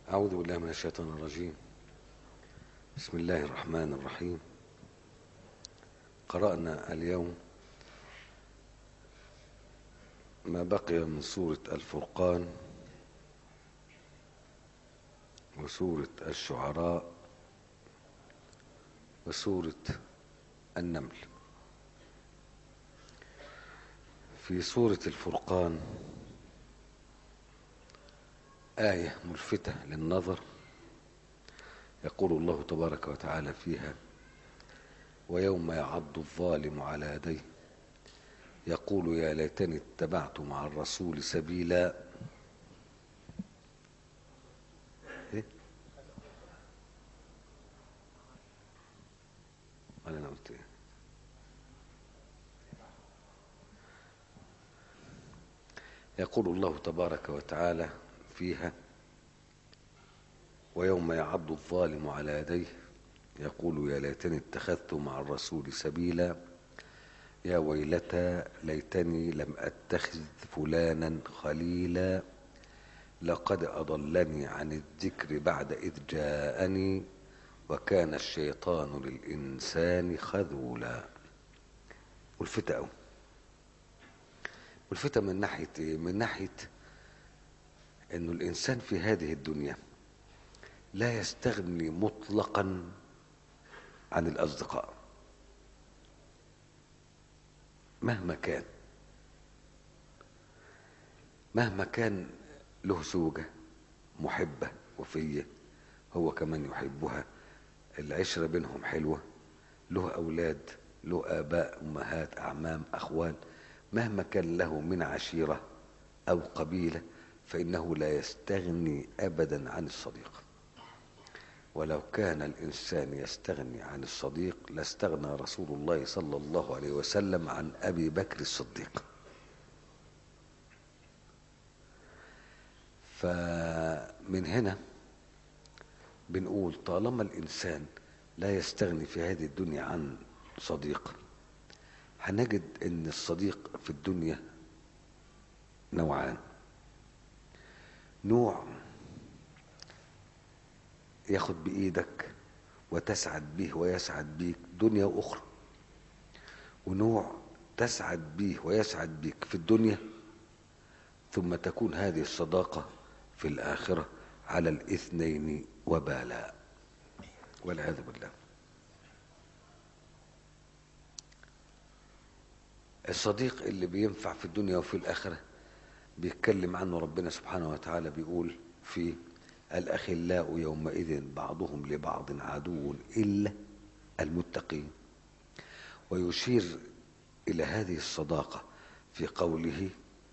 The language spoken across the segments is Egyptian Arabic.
أعوذ بالله من الشيطان الرجيم بسم الله الرحمن الرحيم قرأنا اليوم ما بقي من سورة الفرقان وسورة الشعراء وسورة النمل في سورة الفرقان آية ملفتة للنظر يقول الله تبارك وتعالى فيها ويوم يعض الظالم على يديه يقول يا ليتني اتبعت مع الرسول سبيلا إيه؟ أنا قلت إيه؟ يقول الله تبارك وتعالى فيها ويوم يعض الظالم على يديه يقول يا ليتني اتخذت مع الرسول سبيلا يا ويلتى ليتني لم اتخذ فلانا خليلا لقد اضلني عن الذكر بعد اذ جاءني وكان الشيطان للانسان خذولا والفتة أوي والفتة من ناحية إيه؟ من ناحية انه الانسان في هذه الدنيا لا يستغني مطلقا عن الاصدقاء مهما كان مهما كان له زوجة محبة وفية هو كمان يحبها العشرة بينهم حلوة له أولاد له آباء أمهات أعمام أخوان مهما كان له من عشيرة أو قبيلة فإنه لا يستغني أبدا عن الصديق ولو كان الإنسان يستغني عن الصديق لاستغنى رسول الله صلى الله عليه وسلم عن أبي بكر الصديق فمن هنا بنقول طالما الإنسان لا يستغني في هذه الدنيا عن صديق هنجد ان الصديق في الدنيا نوعان نوع ياخد بايدك وتسعد به ويسعد بيك دنيا واخرى ونوع تسعد به ويسعد بيك في الدنيا ثم تكون هذه الصداقة في الآخرة على الاثنين وبالا والعياذ بالله الصديق اللي بينفع في الدنيا وفي الآخرة بيتكلم عنه ربنا سبحانه وتعالى بيقول في الأخلاء يومئذ بعضهم لبعض عدو إلا المتقين ويشير إلى هذه الصداقة في قوله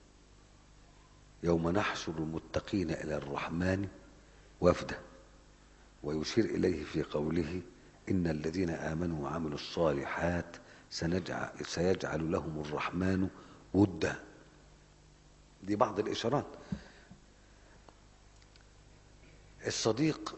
يوم نحشر المتقين إلى الرحمن وفدا ويشير إليه في قوله إن الذين آمنوا وعملوا الصالحات سنجعل سيجعل لهم الرحمن ودا دي بعض الإشارات الصديق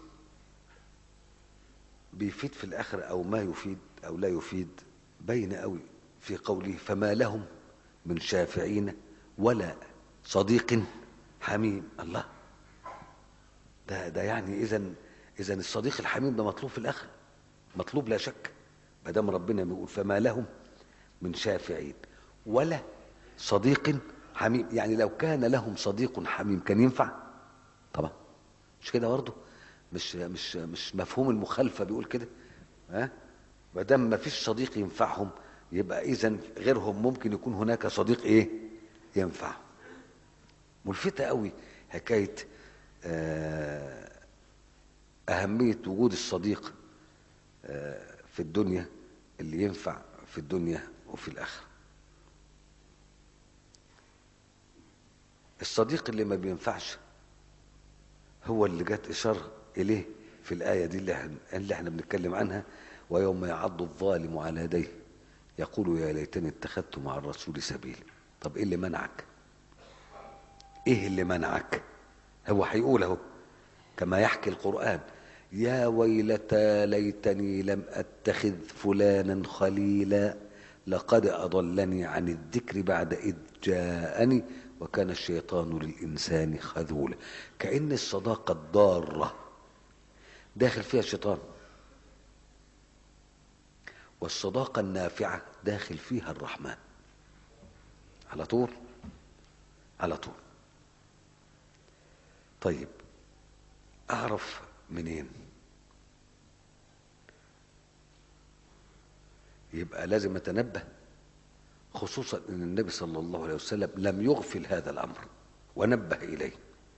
بيفيد في الآخرة أو ما يفيد أو لا يفيد بين قوي في قوله فما لهم من شافعين ولا صديق حميم الله ده ده يعني إذا إذا الصديق الحميم ده مطلوب في الآخرة مطلوب لا شك ما دام ربنا بيقول فما لهم من شافعين ولا صديق حميم يعني لو كان لهم صديق حميم كان ينفع طبعا مش كده برضه مش مش مش مفهوم المخالفه بيقول كده ها ما دام ما فيش صديق ينفعهم يبقى اذا غيرهم ممكن يكون هناك صديق ايه ينفع ملفتة قوي حكايه آه اهميه وجود الصديق آه في الدنيا اللي ينفع في الدنيا وفي الآخرة الصديق اللي ما بينفعش هو اللي جت إشارة إليه في الآية دي اللي احنا, اللي احنا بنتكلم عنها ويوم يعض الظالم على يديه يقول يا ليتني اتخذت مع الرسول سبيلا طب ايه اللي منعك ايه اللي منعك هو هيقول اهو كما يحكي القرآن يا ويلتى ليتني لم اتخذ فلانا خليلا لقد أضلني عن الذكر بعد إذ جاءني وكان الشيطان للإنسان خذولا كأن الصداقة الضارة داخل فيها الشيطان والصداقة النافعة داخل فيها الرحمن على طول على طول طيب أعرف منين يبقى لازم أتنبه خصوصا أن النبي صلى الله عليه وسلم لم يغفل هذا الأمر ونبه إليه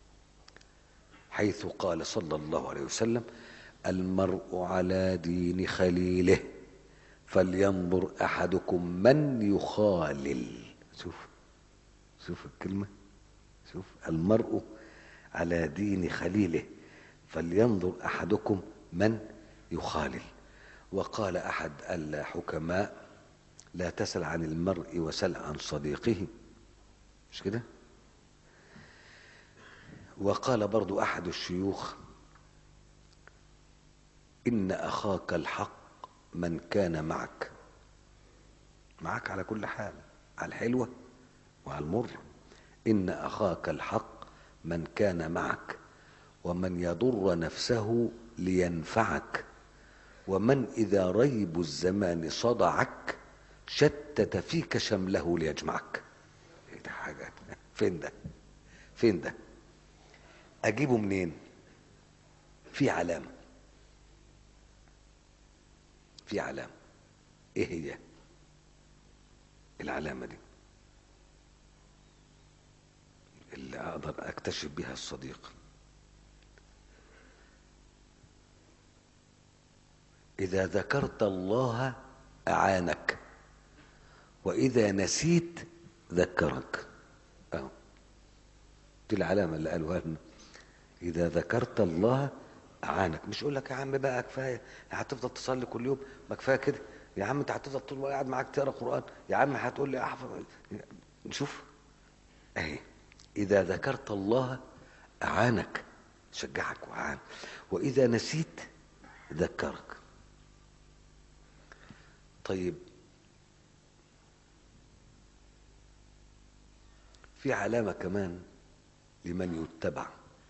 حيث قال صلى الله عليه وسلم المرء على دين خليله فلينظر أحدكم من يخالل شوف شوف الكلمة شوف المرء على دين خليله فلينظر أحدكم من يخالل وقال أحد الحكماء لا تسل عن المرء وسل عن صديقه مش كده وقال برضو أحد الشيوخ إن أخاك الحق من كان معك معك على كل حال على الحلوة وعلى المر إن أخاك الحق من كان معك ومن يضر نفسه لينفعك ومن إذا ريب الزمان صدعك شتت فيك شمله ليجمعك ايه ده حاجة فين ده فين ده اجيبه منين في علامة في علامة ايه هي العلامة دي اللي اقدر اكتشف بها الصديق اذا ذكرت الله اعانك واذا نسيت ذكرك اهو دي العلامه اللي قالوها لنا اذا ذكرت الله اعانك مش يقول لك يا عم بقى كفايه هتفضل تصلي كل يوم ما كفايه كده يا عم انت هتفضل طول الوقت قاعد معاك تقرا قران يا عم هتقول لي احفظ نشوف اهي اذا ذكرت الله اعانك شجعك وعان واذا نسيت ذكرك طيب في علامة كمان لمن يتبع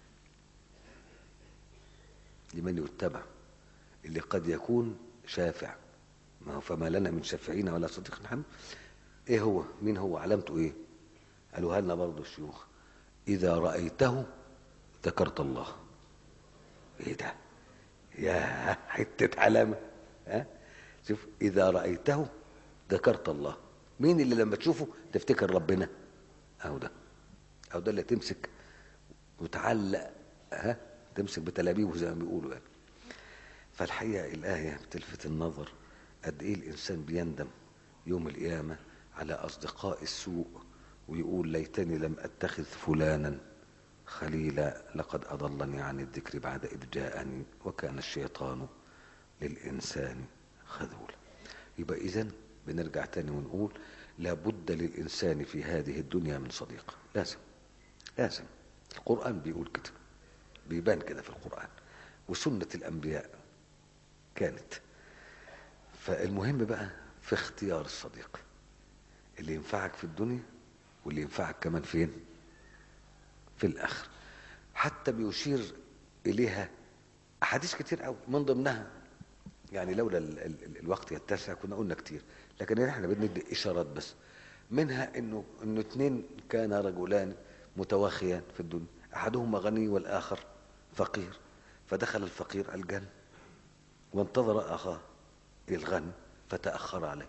لمن يتبع اللي قد يكون شافع ما هو فما لنا من شافعين ولا صديق حميد ايه هو مين هو علامته ايه قالوها لنا برضه الشيوخ اذا رأيته ذكرت الله ايه ده يا حتة علامة ها شوف اذا رأيته ذكرت الله مين اللي لما تشوفه تفتكر ربنا اهو ده اهو ده اللي تمسك وتعلق ها تمسك بتلابيبه زي ما بيقولوا يعني فالحقيقه الايه بتلفت النظر قد ايه الانسان بيندم يوم القيامه على اصدقاء السوء ويقول ليتني لم اتخذ فلانا خليلا لقد اضلني عن الذكر بعد اذ جاءني وكان الشيطان للانسان خذولا يبقى اذا بنرجع تاني ونقول لابد للإنسان في هذه الدنيا من صديق لازم لازم القرآن بيقول كده بيبان كده في القرآن وسنة الأنبياء كانت فالمهم بقى في اختيار الصديق اللي ينفعك في الدنيا واللي ينفعك كمان فين في الآخر حتى بيشير إليها أحاديث كتير قوي من ضمنها يعني لولا ال ال الوقت يتسع كنا قلنا كتير لكن احنا بندي اشارات بس منها انه انه اثنين كان رجلان متواخيان في الدنيا احدهما غني والاخر فقير فدخل الفقير الجنة وانتظر اخاه الغني فتاخر عليه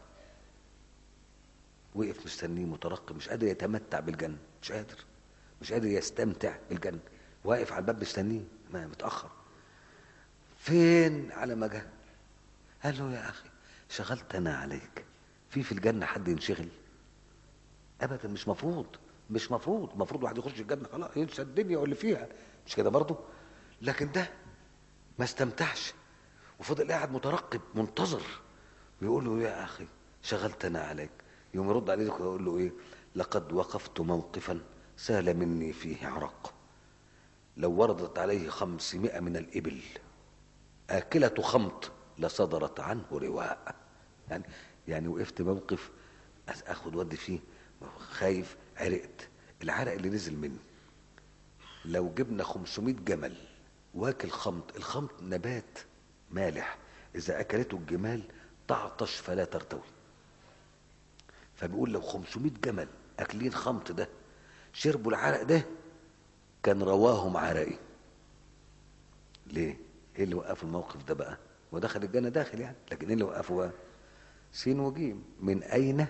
وقف مستنيه مترقب مش قادر يتمتع بالجنة مش قادر مش قادر يستمتع بالجنة واقف على الباب مستنيه ما متأخر فين على ما جه قال له يا أخي شغلتنا عليك في في الجنة حد ينشغل أبدا مش مفروض مش مفروض المفروض واحد يخش الجنة خلاص ينسى الدنيا واللي فيها مش كده برضه لكن ده ما استمتعش وفضل قاعد مترقب منتظر ويقول له يا أخي شغلتنا عليك يوم يرد عليه ويقول له إيه لقد وقفت موقفا سال مني فيه عرق لو وردت عليه خمسمائة من الإبل آكلة خمط لصدرت عنه رواء يعني يعني وقفت موقف أس- اخد ودي فيه خايف عرقت العرق اللي نزل مني لو جبنا 500 جمل واكل خمط الخمط نبات مالح اذا اكلته الجمال تعطش فلا ترتوي فبيقول لو 500 جمل اكلين خمط ده شربوا العرق ده كان رواهم عرقي ليه ايه اللي وقفوا الموقف ده بقى ودخل الجنه داخل يعني لكن ايه اللي وقفه بقى سين وجيم من اين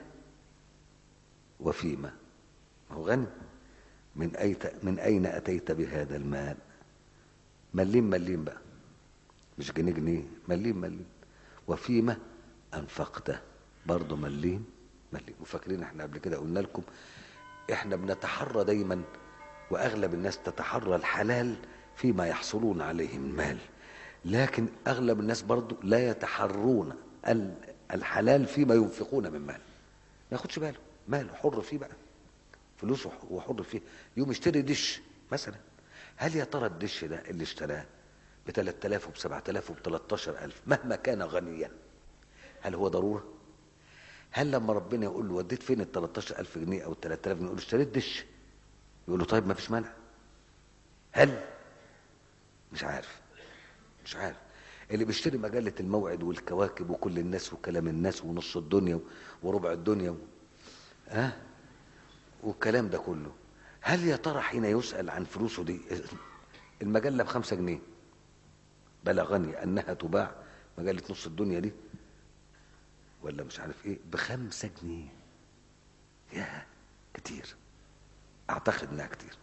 وفيما ما هو غني من أي من أين أتيت بهذا المال مليم مليم بقى مش جنيه جنيه مليم مليم وفيما أنفقته برضه مليم مليم وفاكرين احنا قبل كده قلنا لكم احنا بنتحرى دايما وأغلب الناس تتحرى الحلال فيما يحصلون عليه من مال لكن أغلب الناس برضه لا يتحرون ال- الحلال فيما ينفقون من مال ما ياخدش باله ماله حر فيه بقى فلوسه هو حر فيه يوم يشتري دش مثلا هل يا ترى الدش ده اللي اشتراه ب 3000 وب 7000 وب 13000 مهما كان غنيا هل هو ضروره؟ هل لما ربنا يقول له وديت فين ال 13000 جنيه او ال 3000 جنيه يقول له اشتريت دش يقول له طيب ما فيش مانع هل مش عارف مش عارف اللي بيشتري مجلة الموعد والكواكب وكل الناس وكلام الناس ونص الدنيا وربع الدنيا و... ها والكلام ده كله هل يا ترى حين يسأل عن فلوسه دي المجلة بخمسة جنيه بلغني أنها تباع مجلة نص الدنيا دي ولا مش عارف ايه بخمسة جنيه يا كتير اعتقد انها كتير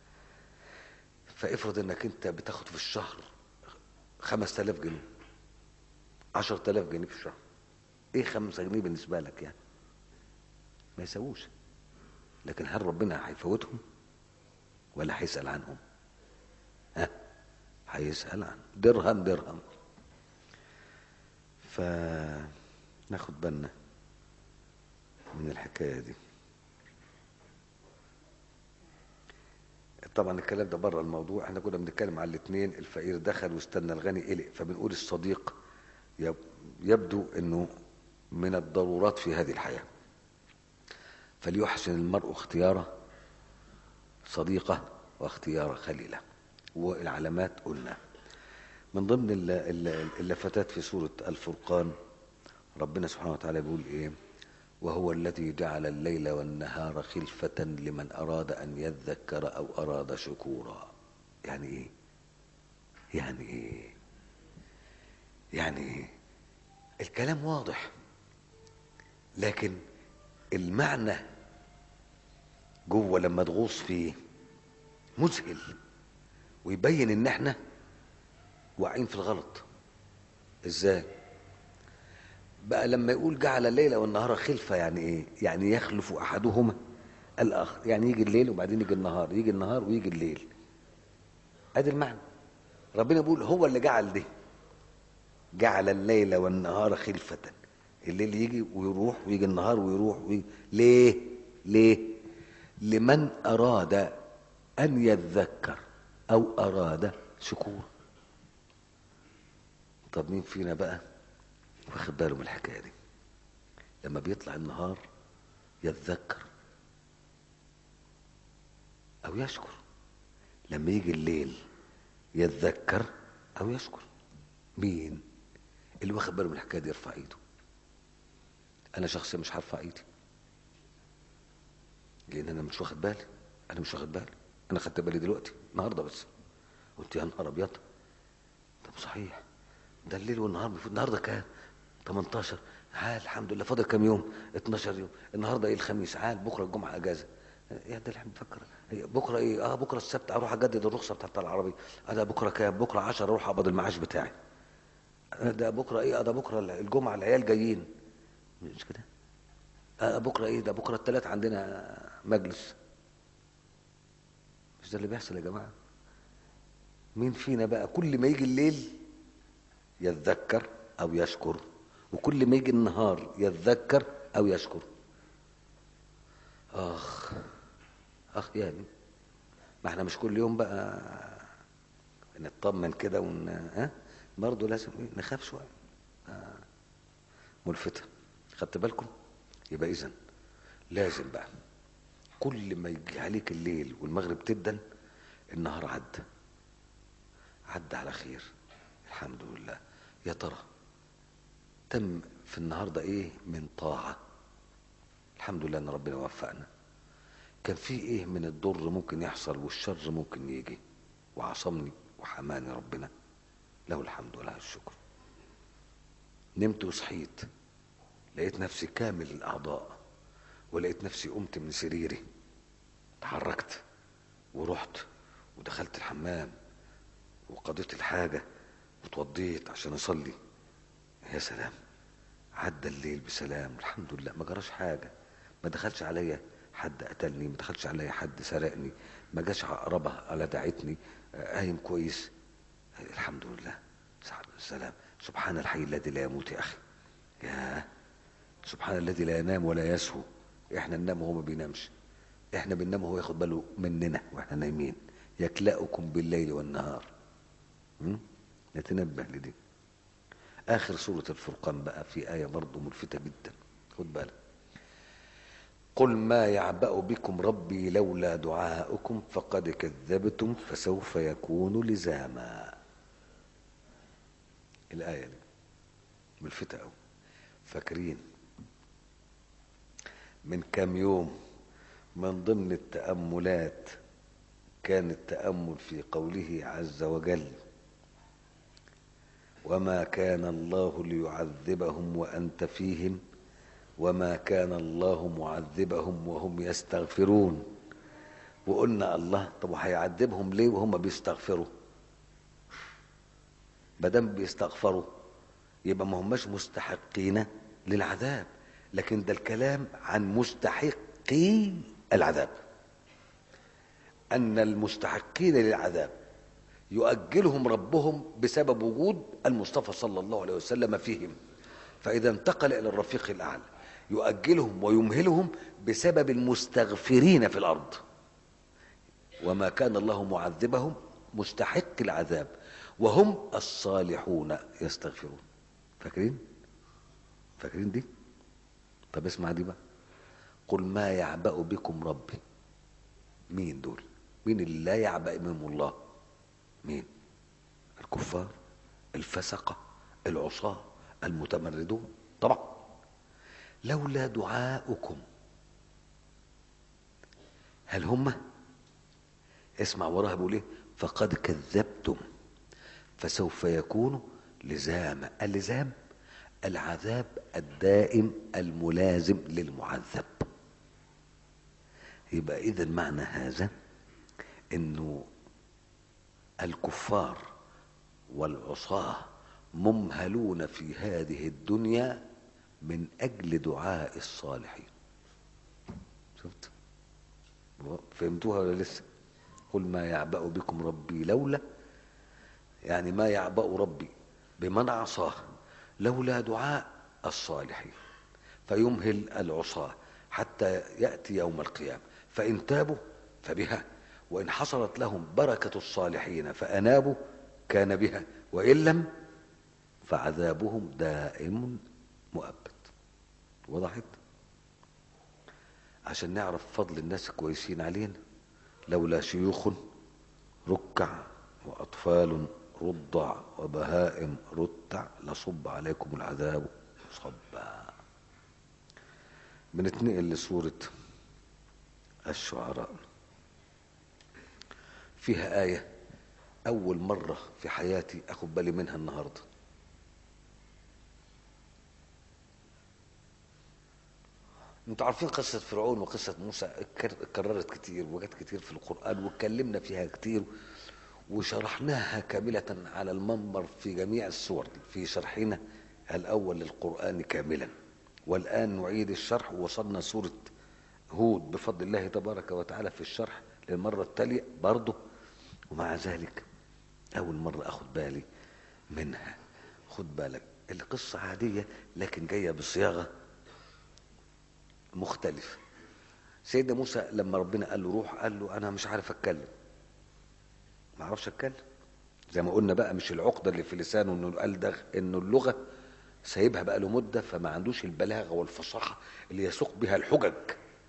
فافرض انك انت بتاخد في الشهر خمس تلاف جنيه عشر تلاف جنيه في الشهر ايه خمسة جنيه بالنسبة لك يعني ما يسووش لكن هل ربنا هيفوتهم ولا هيسأل عنهم ها هيسأل عن درهم درهم فناخد بالنا من الحكاية دي طبعا الكلام ده بره الموضوع احنا كنا بنتكلم على الاثنين الفقير دخل واستنى الغني قلق فبنقول الصديق يب- يبدو انه من الضرورات في هذه الحياه فليحسن المرء اختياره صديقه واختيار خليله والعلامات قلنا من ضمن ال- ال- اللفتات في سورة الفرقان ربنا سبحانه وتعالى بيقول ايه وهو الذي جعل الليل والنهار خلفة لمن أراد أن يذكر أو أراد شكورا يعني ايه يعني ايه يعني ايه الكلام واضح لكن المعنى جوه لما تغوص فيه مذهل ويبين ان احنا واقعين في الغلط ازاي بقى لما يقول جعل الليل والنهار خلفة يعني ايه يعني يخلف احدهما الاخر يعني يجي الليل وبعدين يجي النهار يجي النهار ويجي الليل ادي المعنى ربنا بيقول هو اللي جعل ده جعل الليل والنهار خلفة الليل يجي ويروح ويجي النهار ويروح ويجي. ليه ليه لمن اراد ان يذكر او اراد شكور طب مين فينا بقى واخد باله من الحكايه دي لما بيطلع النهار يتذكر او يشكر لما يجي الليل يتذكر او يشكر مين اللي واخد باله من الحكايه دي يرفع ايده انا شخصيا مش هرفع ايدي لان انا مش واخد بالي انا مش واخد بالي انا خدت بالي دلوقتي النهارده بس قلت يا نهار ابيض طب صحيح ده الليل والنهار المفروض النهارده كام 18 عال الحمد لله فاضل كام يوم 12 يوم النهارده ايه الخميس عال بكره الجمعه اجازه يا ده الحمد بفكر هي بكره ايه اه بكره السبت اروح اجدد الرخصه بتاعت العربيه اه ده بكره كام بكره 10 اروح اقبض المعاش بتاعي آه ده بكره ايه اه ده بكره الجمعه العيال جايين مش كده آه بكره ايه ده بكره الثلاث عندنا مجلس مش ده اللي بيحصل يا جماعه مين فينا بقى كل ما يجي الليل يتذكر او يشكر وكل ما يجي النهار يتذكر او يشكر اخ اخ يعني ما احنا مش كل يوم بقى نطمن كده ون ها برضه لازم إيه؟ نخاف شويه آه. ملفتة خدت بالكم يبقى اذا لازم بقى كل ما يجي عليك الليل والمغرب تبدا النهار عدى عدى على خير الحمد لله يا ترى تم في النهارده ايه من طاعه الحمد لله ان ربنا وفقنا كان في ايه من الضر ممكن يحصل والشر ممكن يجي وعصمني وحماني ربنا له الحمد وله الشكر نمت وصحيت لقيت نفسي كامل الاعضاء ولقيت نفسي قمت من سريري اتحركت ورحت ودخلت الحمام وقضيت الحاجة وتوضيت عشان اصلي يا سلام عدى الليل بسلام الحمد لله ما جراش حاجة ما دخلش عليا حد قتلني ما دخلش عليا حد سرقني ما جاش عقربة على دعتني قايم كويس الحمد لله السلام سبحان الحي الذي لا يموت يا اخي يا سبحان الذي لا ينام ولا يسهو احنا ننام وهو ما بينامش احنا بننام وهو ياخد باله مننا واحنا نايمين يكلأكم بالليل والنهار م? نتنبه لدي اخر سورة الفرقان بقى في آية برضه ملفتة جدا خد بالك قل ما يعبأ بكم ربي لولا دعاؤكم فقد كذبتم فسوف يكون لزاما الآية دي ملفتة أوي فاكرين من كام يوم من ضمن التأملات كان التأمل في قوله عز وجل وما كان الله ليعذبهم وأنت فيهم وما كان الله معذبهم وهم يستغفرون وقلنا الله طب هيعذبهم ليه وهم بيستغفروا مادام بيستغفروا يبقى ما هماش مستحقين للعذاب لكن ده الكلام عن مستحقي العذاب ان المستحقين للعذاب يؤجلهم ربهم بسبب وجود المصطفى صلى الله عليه وسلم فيهم فاذا انتقل الى الرفيق الاعلى يؤجلهم ويمهلهم بسبب المستغفرين في الارض وما كان الله معذبهم مستحق العذاب وهم الصالحون يستغفرون فاكرين فاكرين دي طب اسمع دي بقى قل ما يعبأ بكم ربي مين دول مين اللي لا يعبأ بهم الله مين الكفار الفسقة العصاة المتمردون طبعا لولا دعاؤكم هل هم اسمع وراها بيقول ايه فقد كذبتم فسوف يكون لزاما اللزام العذاب الدائم الملازم للمعذب يبقى اذا معنى هذا انه الكفار والعصاه ممهلون في هذه الدنيا من اجل دعاء الصالحين شفت فهمتوها ولا لسه قل ما يعبأ بكم ربي لولا يعني ما يعبأ ربي بمن عصاه لولا دعاء الصالحين فيمهل العصاة حتى يأتي يوم القيامة فإن تابوا فبها وإن حصلت لهم بركة الصالحين فأنابوا كان بها وإن لم فعذابهم دائم مؤبد وضحت عشان نعرف فضل الناس الكويسين علينا لولا شيوخ ركع وأطفال رضع وبهائم رتع لصب عليكم العذاب صبا بنتنقل لسورة الشعراء فيها آية أول مرة في حياتي أخد بالي منها النهاردة انتوا عارفين قصة فرعون وقصة موسى اتكررت كتير وجت كتير في القرآن واتكلمنا فيها كتير وشرحناها كاملة على المنبر في جميع السور في شرحنا الأول للقرآن كاملا والآن نعيد الشرح ووصلنا سورة هود بفضل الله تبارك وتعالى في الشرح للمرة التالية برضه ومع ذلك أول مرة أخد بالي منها خد بالك القصة عادية لكن جاية بصياغة مختلفة سيدنا موسى لما ربنا قال له روح قال له أنا مش عارف أتكلم ما اعرفش اتكلم زي ما قلنا بقى مش العقده اللي في لسانه انه قال ده انه اللغه سايبها بقى له مده فما عندوش البلاغه والفصاحه اللي يسوق بها الحجج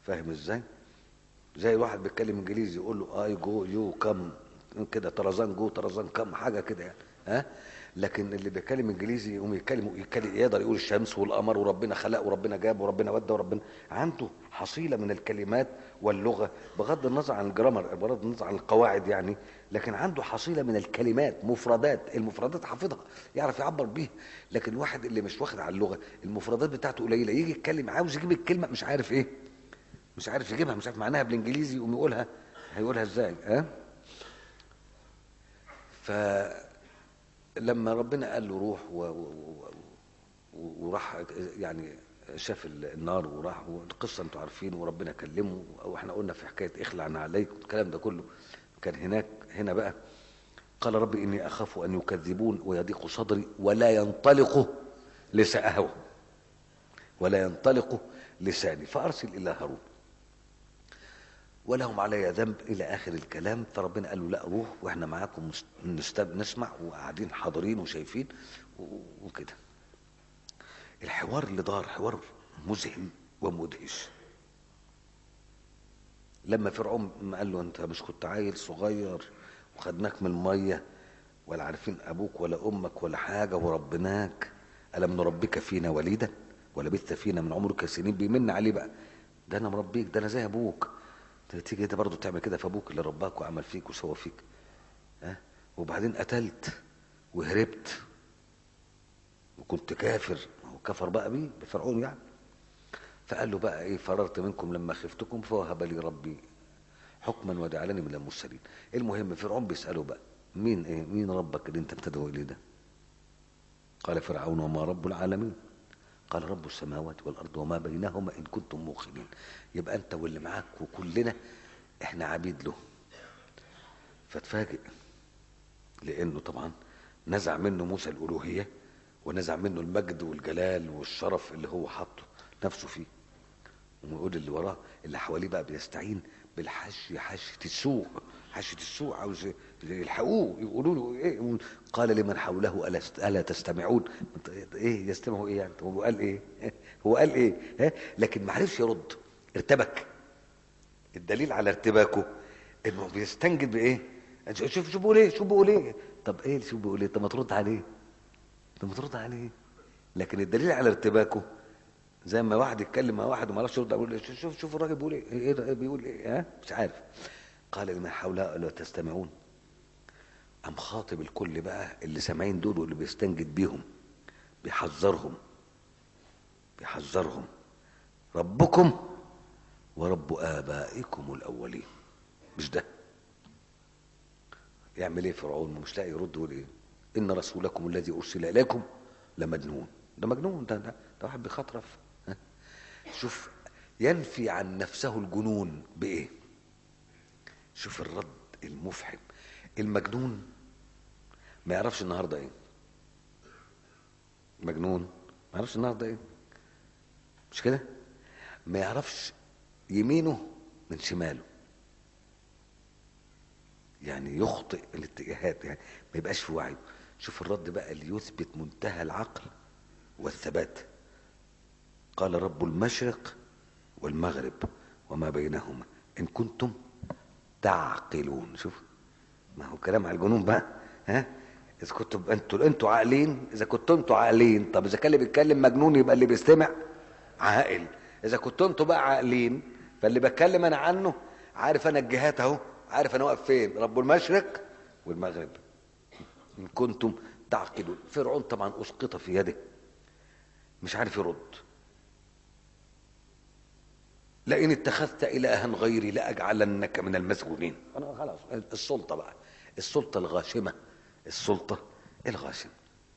فاهم ازاي زي واحد بيتكلم انجليزي يقول له اي جو يو كم كده طرزان جو طرزان كم حاجه كده يعني ها لكن اللي بيتكلم انجليزي يقوم يتكلم يتكلم يقدر يقول الشمس والقمر وربنا خلق وربنا جاب وربنا ودى وربنا عنده حصيله من الكلمات واللغه بغض النظر عن الجرامر بغض النظر عن القواعد يعني لكن عنده حصيله من الكلمات مفردات المفردات حافظها يعرف يعبر بيها لكن الواحد اللي مش واخد على اللغه المفردات بتاعته قليله يجي يتكلم عاوز يجيب الكلمه مش عارف ايه مش عارف يجيبها مش عارف معناها بالانجليزي يقوم يقولها هيقولها ازاي ها فلما ربنا قال له روح و... و... و... وراح يعني شاف النار وراح والقصه انتوا عارفين وربنا كلمه واحنا قلنا في حكايه اخلع عليك الكلام ده كله كان هناك هنا بقى قال رب اني اخاف ان يكذبون ويضيق صدري ولا ينطلق لسانه ولا ينطلق لساني فارسل الى هارون ولهم علي ذنب الى اخر الكلام فربنا قال له لا روح واحنا معاكم نسمع وقاعدين حاضرين وشايفين وكده الحوار اللي دار حوار مذهل ومدهش لما فرعون قال له انت مش كنت عيل صغير وخدناك من الميه ولا عارفين ابوك ولا امك ولا حاجه وربناك الم نربك فينا وليدا ولبثت فينا من عمرك سنين بيمن عليه بقى ده انا مربيك ده انا زي ابوك تيجي انت برضه تعمل كده في ابوك اللي رباك وعمل فيك وسوى فيك ها وبعدين قتلت وهربت وكنت كافر هو كفر بقى بيه بفرعون يعني فقال له بقى ايه فررت منكم لما خفتكم فوهب لي ربي حكما وجعلني من المرسلين المهم فرعون بيساله بقى مين ايه مين ربك اللي انت بتدعو اليه ده قال فرعون وما رب العالمين قال رب السماوات والارض وما بينهما ان كنتم موقنين يبقى انت واللي معاك وكلنا احنا عبيد له فتفاجئ لانه طبعا نزع منه موسى الالوهيه ونزع منه المجد والجلال والشرف اللي هو حاطه نفسه فيه ويقول اللي وراه اللي حواليه بقى بيستعين بالحشي حشية السوء حشية السوء عاوز يلحقوه يقولوا له ايه قال لمن حوله الا الا تستمعون ايه يستمعوا ايه يعني هو قال ايه هو قال ايه ها لكن ما عرفش يرد ارتبك الدليل على ارتباكه انه بيستنجد بايه شوف شوف بيقول ايه شوف بيقول ايه طب ايه شوف بيقول ايه طب ما ترد عليه طب ما ترد عليه لكن الدليل على ارتباكه زي ما واحد يتكلم مع واحد وما يعرفش يرد يقول شوف شوف الراجل بيقول ايه ايه بيقول ايه ها مش عارف قال لمن حوله الا تستمعون قام خاطب الكل بقى اللي سامعين دول واللي بيستنجد بيهم بيحذرهم بيحذرهم ربكم ورب آبائكم الأولين مش ده يعمل ايه فرعون مش لاقي يرد يقول ايه ان رسولكم الذي ارسل اليكم لمجنون ده مجنون ده ده, ده واحد بيخطرف شوف ينفي عن نفسه الجنون بايه شوف الرد المفحم المجنون ما يعرفش النهارده ايه مجنون ما يعرفش النهارده ايه مش كده ما يعرفش يمينه من شماله يعني يخطئ الاتجاهات يعني ما يبقاش في وعيه شوف الرد بقى اللي يثبت منتهى العقل والثبات قال رب المشرق والمغرب وما بينهما ان كنتم تعقلون شوف ما هو كلام على الجنون بقى ها اذا كنتم انتوا انتوا عاقلين اذا كنتوا انتوا عاقلين طب اذا كان اللي بيتكلم مجنون يبقى اللي بيستمع عاقل اذا كنتوا انتوا بقى عاقلين فاللي بتكلم انا عنه عارف انا الجهات اهو عارف انا واقف فين رب المشرق والمغرب ان كنتم تعقلون فرعون طبعا اسقط في يده مش عارف يرد لئن اتخذت الها غيري لاجعلنك من المسجونين انا خلاص السلطه بقى السلطه الغاشمه السلطه الغاشمه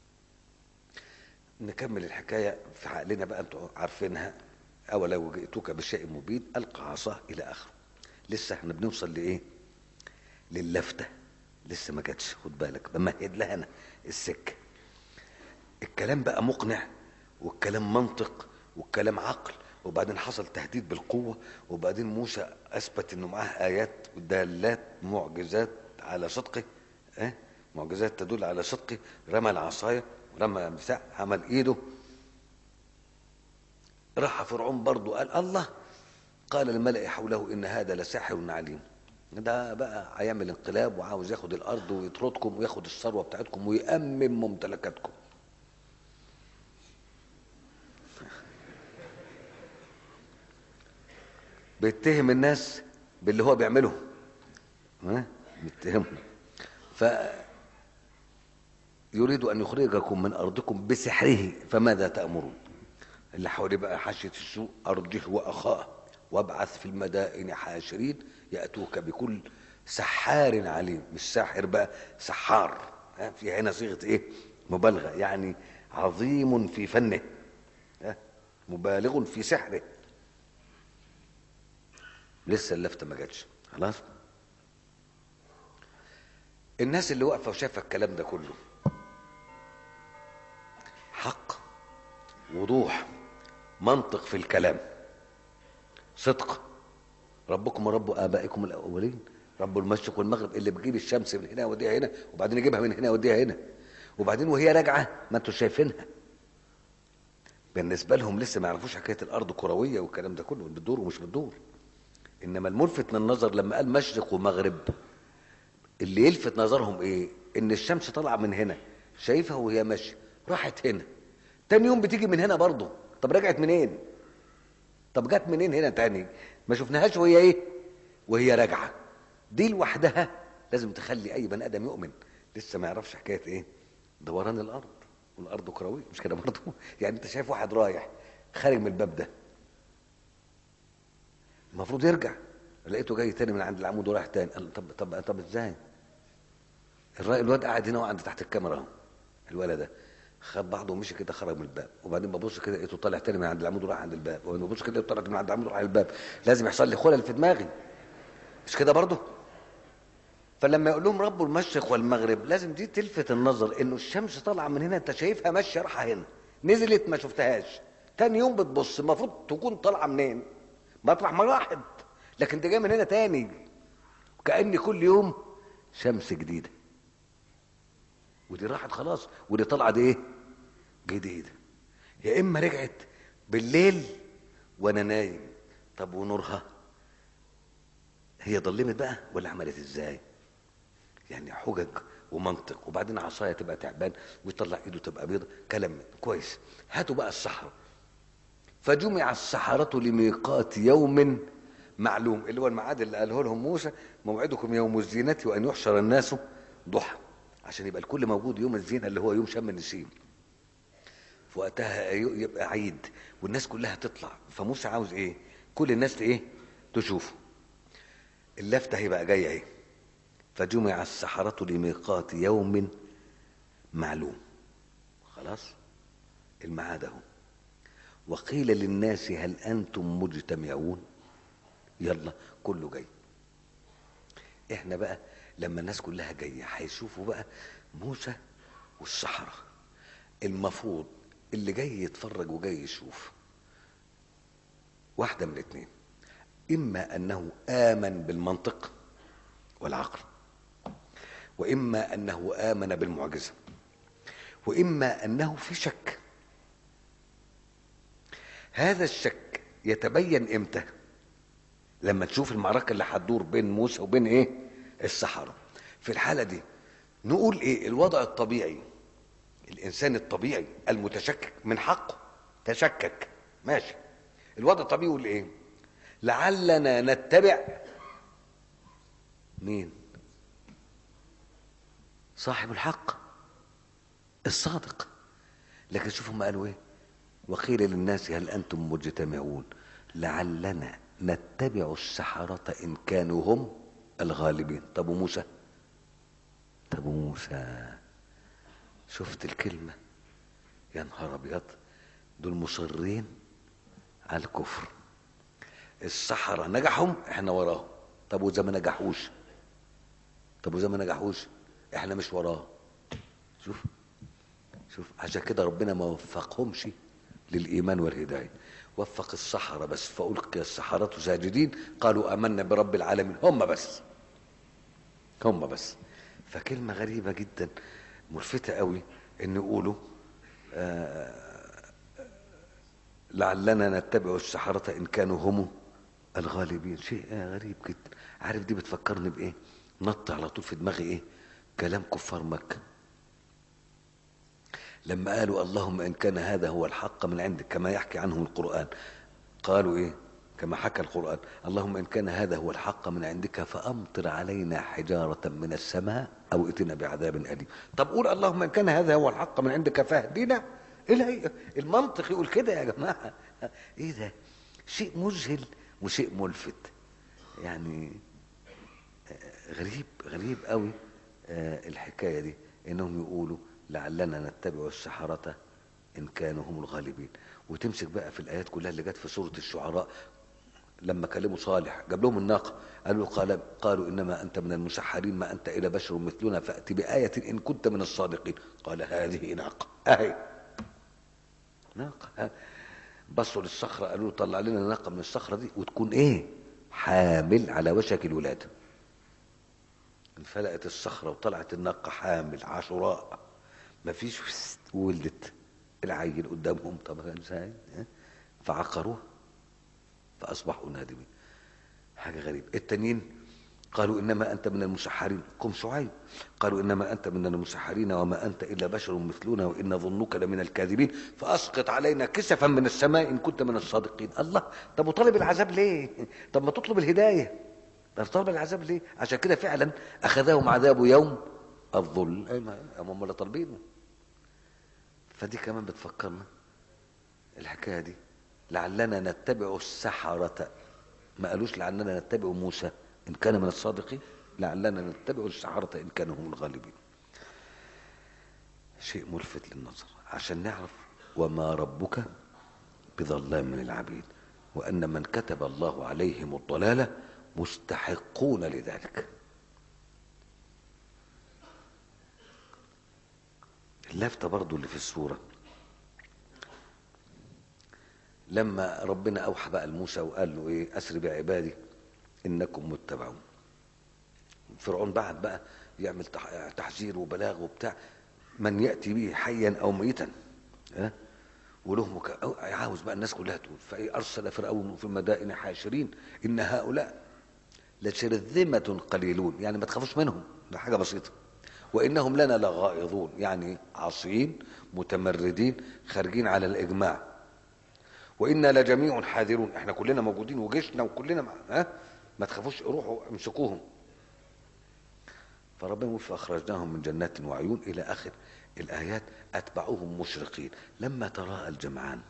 نكمل الحكايه في عقلنا بقى انتوا عارفينها اولو جئتك بشيء مبين القى عصاه الى اخره لسه احنا بنوصل لايه للفته لسه ما جاتش خد بالك بمهد لها انا السكه الكلام بقى مقنع والكلام منطق والكلام عقل وبعدين حصل تهديد بالقوة وبعدين موسى أثبت إنه معاه آيات ودالات معجزات على صدقه اه؟ معجزات تدل على صدقه رمى العصاية ورمى بتاع عمل إيده راح فرعون برضه قال الله قال الملأ حوله إن هذا لساحر عليم ده بقى هيعمل انقلاب وعاوز ياخد الأرض ويطردكم وياخد الثروة بتاعتكم ويأمم ممتلكاتكم بيتهم الناس باللي هو بيعمله ها بيتهمهم ف يريد ان يخرجكم من ارضكم بسحره فماذا تامرون اللي حواليه بقى حاشيه السوء ارجه واخاه وابعث في المدائن حاشرين ياتوك بكل سحار عليم مش ساحر بقى سحار ها في هنا صيغه ايه مبالغه يعني عظيم في فنه ها مبالغ في سحره لسه اللفته ما جاتش خلاص الناس اللي واقفه وشايفه الكلام ده كله حق وضوح منطق في الكلام صدق ربكم ورب ابائكم الاولين رب المشرق والمغرب اللي بيجيب الشمس من هنا وديها هنا وبعدين يجيبها من هنا وديها هنا وبعدين وهي راجعه ما انتوا شايفينها بالنسبه لهم لسه ما يعرفوش حكايه الارض كرويه والكلام ده كله بتدور ومش بتدور انما الملفت للنظر لما قال مشرق ومغرب اللي يلفت نظرهم ايه ان الشمس طالعه من هنا شايفها وهي ماشيه راحت هنا تاني يوم بتيجي من هنا برضه طب رجعت منين طب جت منين هنا تاني ما شفناهاش وهي ايه وهي راجعه دي لوحدها لازم تخلي اي بني ادم يؤمن لسه ما يعرفش حكايه ايه دوران الارض والارض كرويه مش كده برضه يعني انت شايف واحد رايح خارج من الباب ده المفروض يرجع لقيته جاي تاني من عند العمود ورايح تاني قال طب طب طب ازاي الراجل الواد قاعد هنا وعند تحت الكاميرا اهو الولد ده خد بعضه ومشي كده خرج من الباب وبعدين ببص كده لقيته طالع تاني من عند العمود وراح عند الباب وبعدين ببص كده لقيته طالع من عند العمود وراح عند الباب لازم يحصل لي خلل في دماغي مش كده برضه فلما يقول لهم رب المشرق والمغرب لازم دي تلفت النظر انه الشمس طالعه من هنا انت شايفها ماشيه رايحه هنا نزلت ما شفتهاش تاني يوم بتبص المفروض تكون طالعه منين مطرح ما راحت لكن انت جاي من هنا تاني كأن كل يوم شمس جديدة ودي راحت خلاص ودي طالعة دي ايه جديدة يا اما رجعت بالليل وانا نايم طب ونورها هي ضلمت بقى ولا عملت ازاي يعني حجج ومنطق وبعدين عصايه تبقى تعبان ويطلع ايده تبقى بيضة كلام كويس هاتوا بقى الصحراء فجمع السحرة لميقات يوم معلوم اللي هو الميعاد اللي قاله لهم موسى موعدكم يوم الزينة وأن يحشر الناس ضحى عشان يبقى الكل موجود يوم الزينة اللي هو يوم شم النسيم في وقتها يبقى عيد والناس كلها تطلع فموسى عاوز ايه كل الناس ايه تشوفه اللفتة هيبقى جاية ايه فجمع السحرة لميقات يوم معلوم خلاص الميعاد اهو وقيل للناس هل انتم مجتمعون يلا كله جاي احنا بقى لما الناس كلها جايه هيشوفوا بقى موسى والسحرة المفروض اللي جاي يتفرج وجاي يشوف واحده من اتنين اما انه امن بالمنطق والعقل واما انه امن بالمعجزه واما انه في شك هذا الشك يتبين امتى لما تشوف المعركة اللي هتدور بين موسى وبين ايه السحرة في الحالة دي نقول ايه الوضع الطبيعي الانسان الطبيعي المتشكك من حقه تشكك ماشي الوضع الطبيعي يقول ايه لعلنا نتبع مين صاحب الحق الصادق لكن شوفوا ما قالوا ايه وقيل للناس هل انتم مجتمعون لعلنا نتبع السحرة ان كانوا هم الغالبين طب وموسى طب وموسى شفت الكلمة يا نهار ابيض دول مصرين على الكفر السحرة نجحهم احنا وراهم طب واذا ما نجحوش طب واذا ما نجحوش احنا مش وراه شوف شوف عشان كده ربنا ما وفقهمش للايمان والهدايه وفق السحرة بس فألقي السحرة ساجدين قالوا آمنا برب العالمين هم بس هم بس فكلمة غريبة جدا ملفتة قوي ان يقولوا آه لعلنا نتبع السحرة ان كانوا هم الغالبين شيء غريب جدا عارف دي بتفكرني بايه نط على طول في دماغي ايه كلام كفار مكه لما قالوا اللهم ان كان هذا هو الحق من عندك كما يحكي عنهم القران قالوا ايه كما حكى القران اللهم ان كان هذا هو الحق من عندك فامطر علينا حجاره من السماء او ائتنا بعذاب اليم طب قول اللهم ان كان هذا هو الحق من عندك فاهدنا ايه المنطق يقول كده يا جماعه ايه ده شيء مذهل وشيء ملفت يعني غريب غريب قوي الحكايه دي انهم يقولوا لعلنا نتبع السحرة ان كانوا هم الغالبين وتمسك بقى في الايات كلها اللي جت في سوره الشعراء لما كلموا صالح جاب لهم الناقه قالوا قال قالوا انما انت من المسحرين ما انت الا بشر مثلنا فات بايه ان كنت من الصادقين قال هذه ناقه اهي ناقه بصوا للصخره قالوا له طلع لنا ناقه من الصخره دي وتكون ايه حامل على وشك الولاده انفلقت الصخره وطلعت الناقه حامل عاشوراء ما فيش ولدت العيل قدامهم طبعا ازاي فعقروها فاصبحوا نادمين حاجه غريبه التانيين قالوا انما انت من المسحرين قم شعيب قالوا انما انت من المسحرين وما انت الا بشر مثلنا وان ظنك لمن الكاذبين فاسقط علينا كسفا من السماء ان كنت من الصادقين الله طب وطالب العذاب ليه طب ما تطلب الهدايه طب طالب العذاب ليه عشان كده فعلا اخذهم عذاب يوم الظل هم اللي طالبينه فدي كمان بتفكرنا الحكايه دي لعلنا نتبع السحرة ما قالوش لعلنا نتبع موسى إن كان من الصادقين لعلنا نتبع السحرة إن كانوا هم الغالبين شيء ملفت للنظر عشان نعرف وما ربك بظلام للعبيد وأن من كتب الله عليهم الضلالة مستحقون لذلك اللفتة برضو اللي في السورة لما ربنا أوحى بقى لموسى وقال له إيه أسر بعبادي إنكم متبعون فرعون بعد بقى يعمل تحذير وبلاغ وبتاع من يأتي به حيا أو ميتا ها وله مك... عاوز بقى الناس كلها تقول فإيه أرسل فرعون في المدائن حاشرين إن هؤلاء لشرذمة قليلون يعني ما تخافوش منهم ده حاجة بسيطة وإنهم لنا لغائظون يعني عاصيين متمردين خارجين على الإجماع وإنا لجميع حاذرون احنا كلنا موجودين وجيشنا وكلنا مع... ها ما تخافوش روحوا امسكوهم فربنا يقول فأخرجناهم من جنات وعيون إلى آخر الآيات أتبعوهم مشرقين لما تراءى الجمعان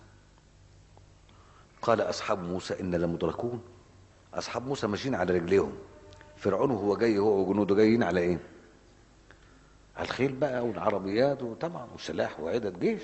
قال أصحاب موسى إن لمدركون أصحاب موسى ماشيين على رجليهم فرعون وهو جاي هو وجنوده جايين على إيه؟ على الخيل بقى والعربيات وطبعا وسلاح وعدد جيش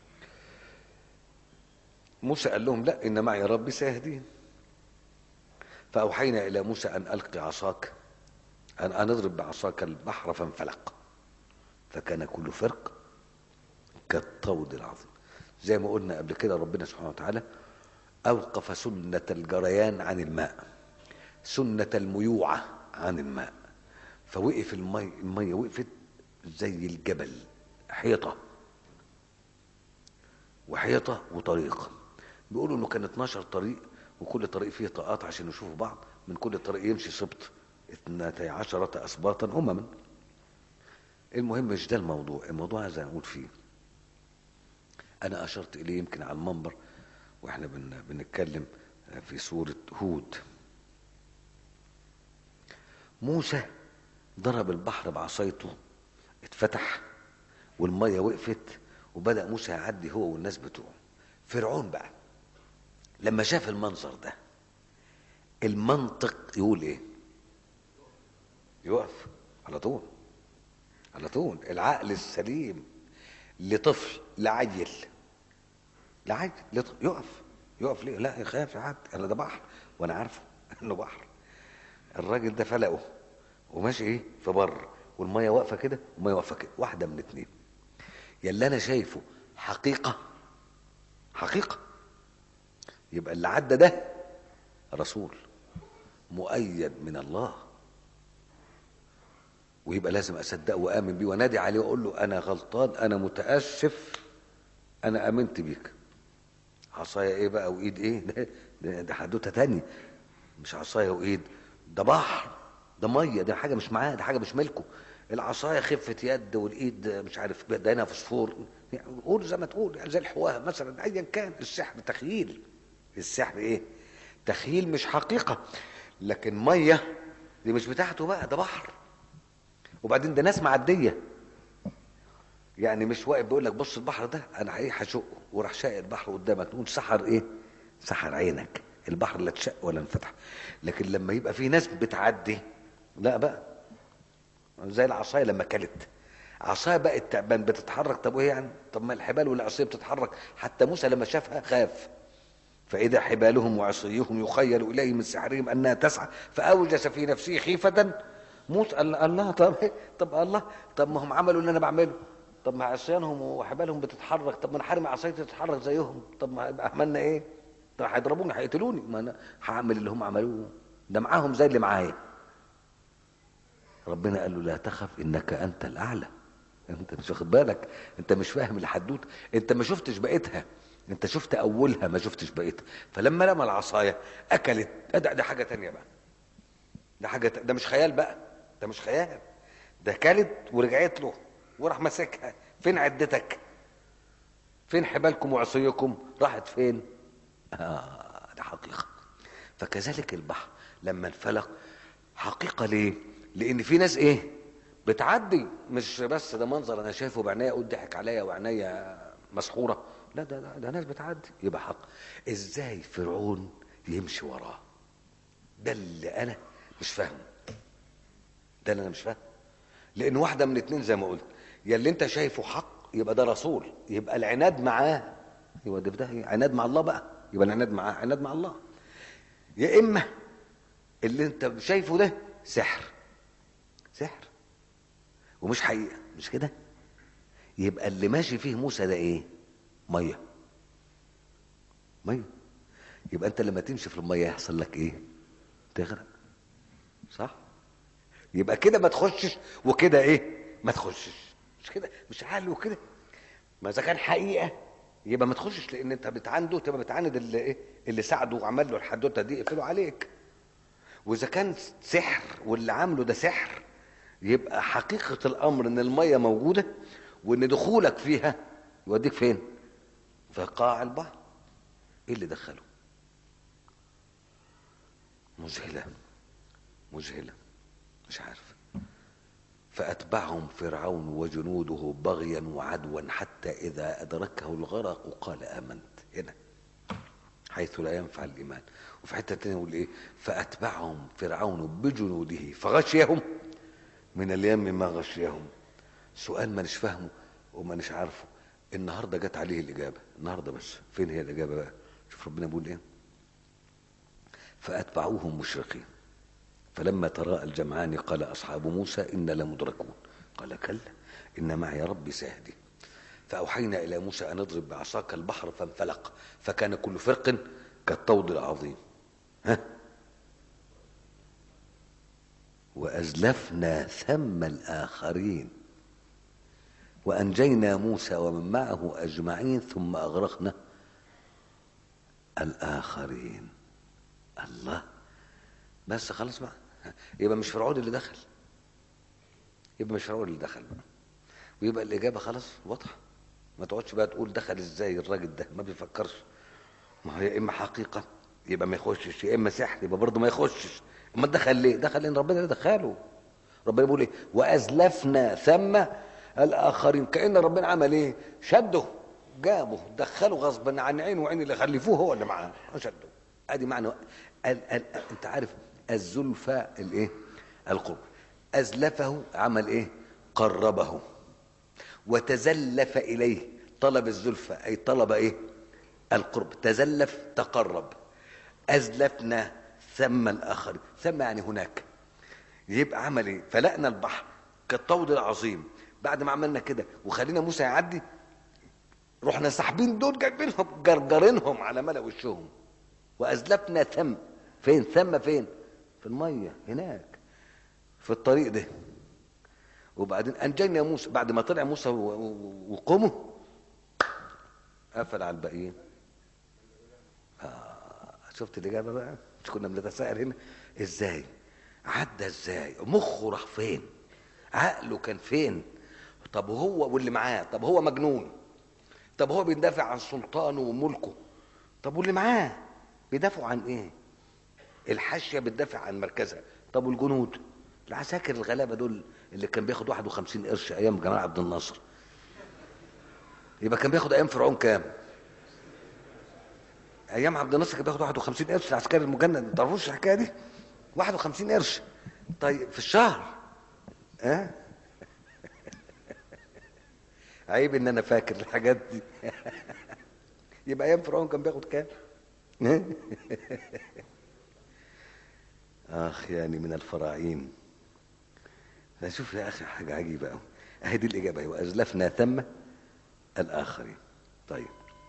موسى قال لهم لا إن معي ربي سيهدين فأوحينا إلى موسى أن ألقي عصاك أن أن اضرب بعصاك البحر فانفلق فكان كل فرق كالطود العظيم زي ما قلنا قبل كده ربنا سبحانه وتعالى أوقف سنة الجريان عن الماء سنة الميوعة عن الماء فوقف المي المية وقفت زي الجبل حيطة وحيطة وطريق بيقولوا انه كان 12 طريق وكل طريق فيه طاقات عشان يشوفوا بعض من كل طريق يمشي سبط اثنتي عشرة أسباطا أمما المهم مش ده الموضوع الموضوع عايز أقول فيه أنا أشرت إليه يمكن على المنبر وإحنا بن بنتكلم في سورة هود موسى ضرب البحر بعصايته اتفتح والمية وقفت وبدأ موسى يعدي هو والناس بتوعه فرعون بقى لما شاف المنظر ده المنطق يقول ايه يقف على طول على طول العقل السليم لطفل لعيل لعيل لطفل يقف يقف ليه لا يخاف يعدي انا ده بحر وانا عارفه انه بحر الراجل ده فلقه وماشي ايه في بر والميه واقفه كده والميه واقفه كده واحده من اتنين يا اللي انا شايفه حقيقه حقيقه يبقى اللي عدى ده رسول مؤيد من الله ويبقى لازم اصدقه واامن بيه وانادي عليه واقول له انا غلطان انا متاسف انا امنت بيك عصايا ايه بقى وايد ايه ده, ده, ده حدوته تانية مش عصايه وايد ده بحر ده ميه ده حاجه مش معاه ده حاجه مش ملكه العصايه خفه يد والايد مش عارف بدينها فوسفور يعني قول زي ما تقول يعني زي الحواه مثلا ايا كان السحر تخيل السحر ايه تخيل مش حقيقه لكن ميه دي مش بتاعته بقى ده بحر وبعدين ده ناس معديه يعني مش واقف بيقول لك بص البحر ده انا ايه هشقه وراح شاق البحر قدامك تقول سحر ايه سحر عينك البحر لا اتشق ولا انفتح لكن لما يبقى في ناس بتعدي لا بقى زي العصايه لما كلت عصايه بقت تعبان بتتحرك طب وايه يعني طب ما الحبال والعصيه بتتحرك حتى موسى لما شافها خاف فإذا حبالهم وعصيهم يخيل إليه من سحرهم أنها تسعى فأوجس في نفسه خيفة موسى قال الله طب طب الله طب ما هم عملوا اللي أنا بعمله طب ما عصيانهم وحبالهم بتتحرك طب ما أنا حارم عصايتي تتحرك زيهم طب ما يبقى عملنا إيه؟ طب هيضربوني هيقتلوني ما أنا هعمل اللي هم عملوه ده معاهم زي اللي معايا ربنا قال له لا تخف إنك أنت الأعلى أنت مش واخد بالك أنت مش فاهم الحدوته أنت ما شفتش بقيتها انت شفت اولها ما شفتش بقيتها فلما لما العصايه اكلت ده, ده حاجه تانية بقى ده حاجه ت... ده مش خيال بقى ده مش خيال ده كلت ورجعت له وراح ماسكها فين عدتك فين حبالكم وعصيكم راحت فين آه ده حقيقه فكذلك البحر لما انفلق حقيقه ليه لان في ناس ايه بتعدي مش بس ده منظر انا شايفه بعينيا اقول ضحك عليا وعينيا مسحوره لا ده, ده, ده ناس بتعدي يبقى حق ازاي فرعون يمشي وراه ده اللي انا مش فاهمه ده اللي انا مش فاهمه لان واحده من اتنين زي ما قلت يا اللي انت شايفه حق يبقى ده رسول يبقى العناد معاه يبقى ده, ده عناد مع الله بقى يبقى العناد معاه عناد مع الله يا اما اللي انت شايفه ده سحر سحر ومش حقيقه مش كده يبقى اللي ماشي فيه موسى ده ايه ميه ميه يبقى انت لما تمشي في الميه يحصل لك ايه تغرق صح يبقى كده ما تخشش وكده ايه ما تخشش مش كده مش عقل وكده ما اذا كان حقيقه يبقى ما تخشش لان انت بتعنده تبقى بتعاند اللي ايه اللي ساعده وعمل له الحدوته دي يقفلوا عليك واذا كان سحر واللي عامله ده سحر يبقى حقيقه الامر ان الميه موجوده وان دخولك فيها يوديك فين في قاع البحر ايه اللي دخله مذهلة مذهلة مش عارف فأتبعهم فرعون وجنوده بغيا وعدوا حتى إذا أدركه الغرق قال آمنت هنا حيث لا ينفع الإيمان وفي حتة تانية يقول إيه فأتبعهم فرعون بجنوده فغشيهم من اليم ما غشيهم سؤال ما نش فاهمه وما نش عارفه النهارده جت عليه الاجابه النهارده بس فين هي الاجابه بقى شوف ربنا بيقول ايه فاتبعوهم مشرقين فلما تراءى الجمعان قال اصحاب موسى انا لمدركون قال كلا ان معي ربي سيهدي فاوحينا الى موسى ان اضرب بعصاك البحر فانفلق فكان كل فرق كالطود العظيم ها وازلفنا ثم الاخرين وأنجينا موسى ومن معه أجمعين ثم أغرقنا الآخرين الله بس خلاص بقى يبقى مش فرعون اللي دخل يبقى مش فرعون اللي دخل بقى ويبقى الإجابة خلاص واضحة ما تقعدش بقى تقول دخل ازاي الراجل ده ما بيفكرش ما هو يا إما حقيقة يبقى ما يخشش يا إما سحر يبقى برضه ما يخشش أما دخل ليه؟ دخل لأن ربنا اللي دخله ربنا بيقول إيه؟ وأزلفنا ثم الاخرين كان ربنا عمل ايه شده جابه دخله غصبا عن عينه وعين اللي خلفوه هو اللي معاه شده ادي معنى ال ال انت عارف الزلفى الايه القرب ازلفه عمل ايه قربه وتزلف اليه طلب الزلفى اي طلب ايه القرب تزلف تقرب ازلفنا ثم الاخر ثم يعني هناك يبقى عمل ايه فلقنا البحر كالطود العظيم بعد ما عملنا كده وخلينا موسى يعدي رحنا ساحبين دول جايبينهم جرجرينهم على ملا وشهم وازلفنا ثم فين ثم فين في الميه هناك في الطريق ده وبعدين انجينا موسى بعد ما طلع موسى وقومه قفل على الباقيين آه شفت الاجابه بقى مش كنا بنتساءل هنا ازاي عدى ازاي مخه راح فين عقله كان فين طب هو واللي معاه طب هو مجنون طب هو بيدافع عن سلطانه وملكه طب واللي معاه بيدافعوا عن ايه الحاشيه بتدافع عن مركزها طب والجنود العساكر الغلابه دول اللي كان بياخد 51 قرش ايام جمال عبد الناصر يبقى كان بياخد ايام فرعون كام ايام عبد الناصر كان بياخد 51 قرش العسكري المجند ما تعرفوش الحكايه دي 51 قرش طيب في الشهر ها أه؟ عيب ان انا فاكر الحاجات دي يبقى ايام فرعون كان بياخد كام اخ يعني من الفراعين شوف يا اخي حاجه عجيبه قوي اهي دي الاجابه وازلفنا ثم الاخرين طيب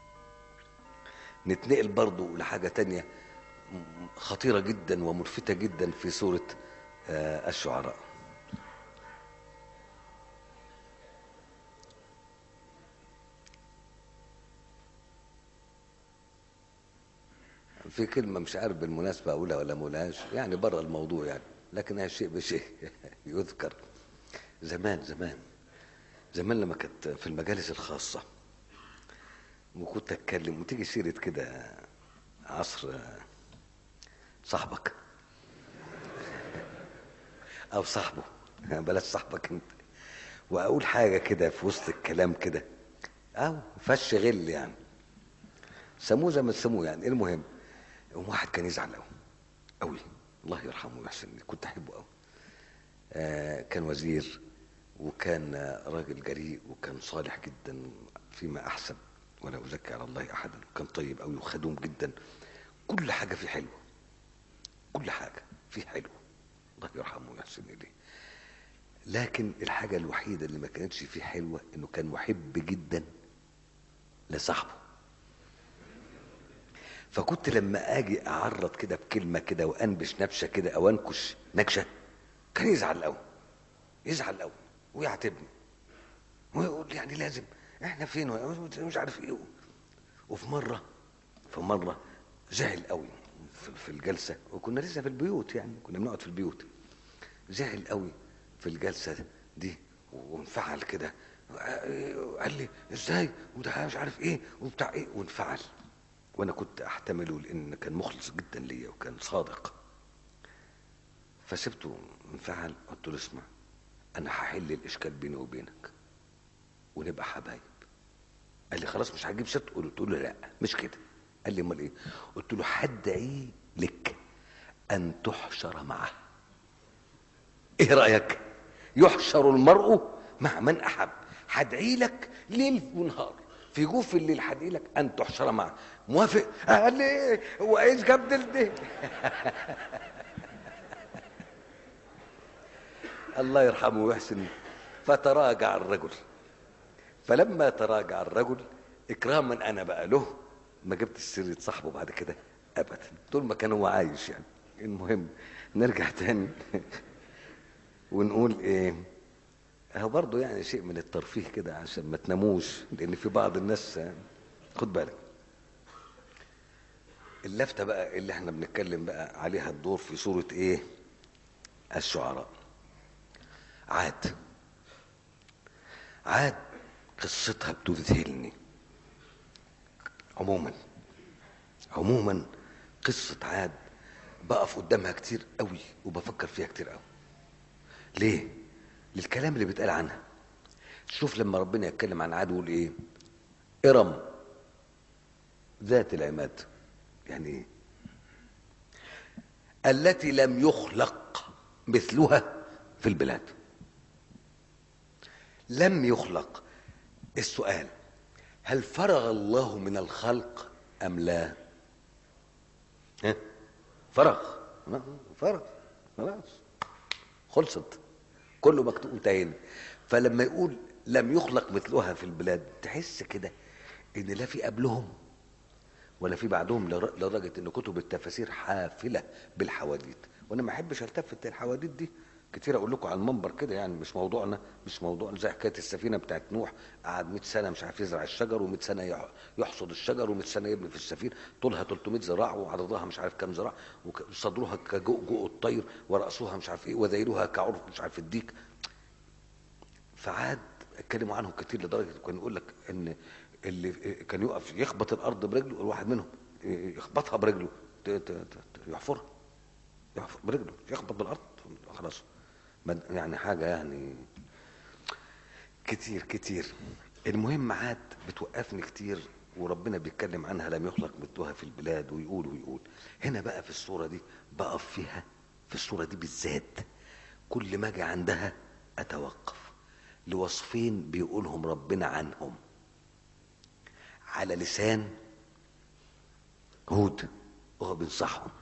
نتنقل برضو لحاجه تانية خطيره جدا وملفته جدا في سوره آه الشعراء في كلمة مش عارف بالمناسبة أقولها ولا ما أقولهاش يعني بره الموضوع يعني لكنها شيء بشيء يذكر زمان زمان زمان لما كانت في المجالس الخاصة وكنت أتكلم وتيجي سيرة كده عصر صاحبك أو صاحبه بلاش صاحبك أنت وأقول حاجة كده في وسط الكلام كده أو فش غل يعني سموه زي ما تسموه يعني المهم يوم واحد كان يزعل قوي قوي الله يرحمه ويحسن كنت احبه قوي آه كان وزير وكان راجل جريء وكان صالح جدا فيما احسن ولا ازكي على الله احدا وكان طيب قوي وخدوم جدا كل حاجه فيه حلوه كل حاجه فيه حلوه الله يرحمه ويحسن اليه لكن الحاجه الوحيده اللي ما كانتش فيه حلوه انه كان محب جدا لصاحبه فكنت لما اجي اعرض كده بكلمه كده وانبش نبشه كده او انكش نكشه كان يزعل قوي يزعل قوي ويعاتبني ويقول يعني لازم احنا فين مش عارف ايه وفي مره في مره زعل قوي في الجلسه وكنا لسه في البيوت يعني كنا بنقعد في البيوت زعل قوي في الجلسه دي وانفعل كده قال لي ازاي وده مش عارف ايه وبتاع ايه وانفعل وانا كنت احتمله لان كان مخلص جدا ليا وكان صادق فسبته انفعل قلت له اسمع انا هحل الاشكال بيني وبينك ونبقى حبايب قال لي خلاص مش هجيب ست قلت له لا مش كده قال لي امال ايه قلت له هدعي لك ان تحشر معه ايه رايك يحشر المرء مع من احب هدعي لك ليل ونهار في جوف الليل هدعي لك ان تحشر معه موافق قال لي ايه هو ايش جاب ده الله يرحمه ويحسن فتراجع الرجل فلما تراجع الرجل اكراما انا بقى له ما جبت سيره صاحبه بعد كده ابدا طول ما كان هو عايش يعني المهم نرجع تاني ونقول ايه اهو برضه يعني شيء من الترفيه كده عشان ما تناموش لان في بعض الناس خد بالك اللفتة بقى اللي احنا بنتكلم بقى عليها الدور في سورة ايه الشعراء عاد عاد قصتها بتذهلني عموما عموما قصة عاد بقف قدامها كتير قوي وبفكر فيها كتير قوي ليه للكلام اللي بيتقال عنها شوف لما ربنا يتكلم عن عاد ويقول ايه ارم ذات العماد يعني ايه التي لم يخلق مثلها في البلاد لم يخلق السؤال هل فرغ الله من الخلق ام لا ها؟ فرغ فرغ خلاص خلصت كله مكتوب انتهينا فلما يقول لم يخلق مثلها في البلاد تحس كده ان لا في قبلهم ولا في بعدهم لدرجه ان كتب التفاسير حافله بالحواديت وانا ما احبش التفت الحواديت دي كتير اقول لكم على المنبر كده يعني مش موضوعنا مش موضوعنا زي حكايه السفينه بتاعت نوح قعد 100 سنه مش عارف يزرع الشجر و100 سنه يح- يحصد الشجر و100 سنه يبني في السفينه طولها 300 ذراع وعرضها مش عارف كام ذراع وصدرها كجؤجؤ الطير وراسها مش عارف ايه وذيلها كعرف مش عارف الديك فعاد اتكلموا عنهم كتير لدرجه كان يقول لك ان اللي كان يقف يخبط الارض برجله الواحد منهم يخبطها برجله ت- ت- ت- يحفرها يحفر برجله يخبط بالارض خلاص ما- يعني حاجه يعني كتير كتير المهم عاد بتوقفني كتير وربنا بيتكلم عنها لم يخلق مثلها في البلاد ويقول ويقول هنا بقى في الصوره دي بقف فيها في الصوره دي بالذات كل ما اجي عندها اتوقف لوصفين بيقولهم ربنا عنهم على لسان هود وهو بينصحهم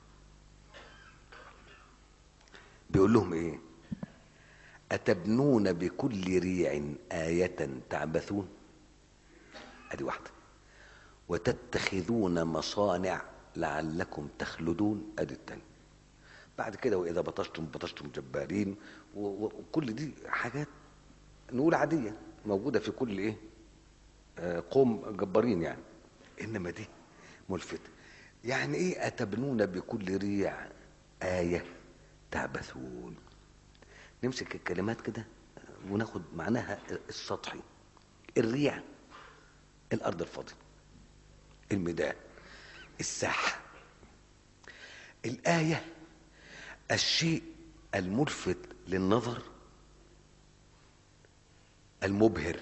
بيقول لهم ايه اتبنون بكل ريع آية تعبثون ادي واحدة وتتخذون مصانع لعلكم تخلدون ادي التانية بعد كده واذا بطشتم بطشتم جبارين و- و- وكل دي حاجات نقول عادية موجودة في كل ايه آه، قوم جبارين يعني انما دي ملفتة يعني ايه اتبنون بكل ريع آية تعبثون نمسك الكلمات كده وناخد معناها السطحي الريع الارض الفاضيه الميدان الساحه الايه الشيء الملفت للنظر المبهر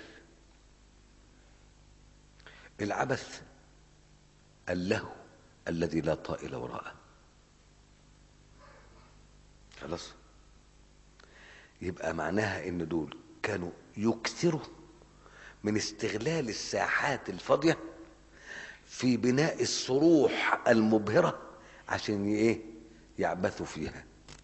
العبث اللهو الذي لا طائل وراءه خلاص يبقى معناها ان دول كانوا يكثروا من استغلال الساحات الفاضيه في بناء الصروح المبهره عشان ي- ايه يعبثوا فيها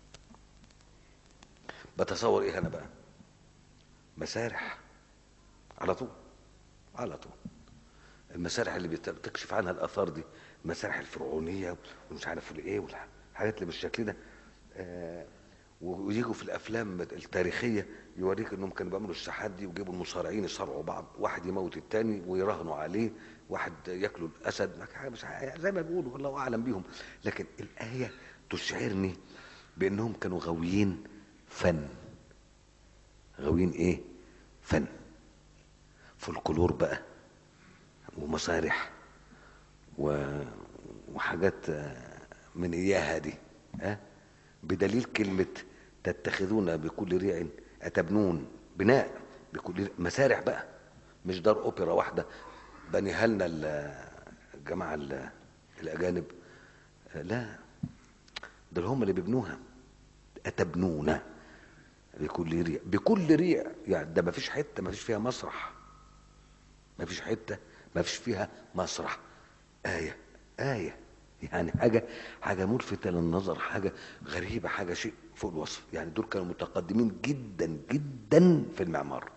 بتصور ايه انا بقى مسارح على طول على طول المسارح اللي بت- بتكشف عنها الاثار دي المسارح الفرعونيه ومش عارف الايه والحاجات اللي بالشكل ده آه، ويجوا في الافلام التاريخيه يوريك انهم كانوا بيعملوا الساحات دي ويجيبوا المصارعين يصارعوا بعض واحد يموت التاني ويراهنوا عليه واحد ياكلوا الاسد حاجة مش ع- زي ما بيقولوا الله اعلم بيهم لكن الايه تشعرني بانهم كانوا غاويين فن غاويين ايه فن فولكلور بقى ومسارح و... وحاجات آه، من اياها دي ها بدليل كلمة تتخذون بكل ريع أتبنون بناء بكل ريع مسارح بقى مش دار أوبرا واحدة بنيها لنا ال- الجماعة ال- الأجانب آه، لا دول هم اللي بيبنوها أتبنون بكل ريع بكل ريع يعني ده ما فيش حتة ما فيش فيها مسرح ما فيش حتة ما فيش فيها مسرح آية آية يعني حاجة حاجة ملفتة للنظر حاجة غريبة حاجة شيء فوق الوصف يعني دول كانوا متقدمين جدا جدا في المعمار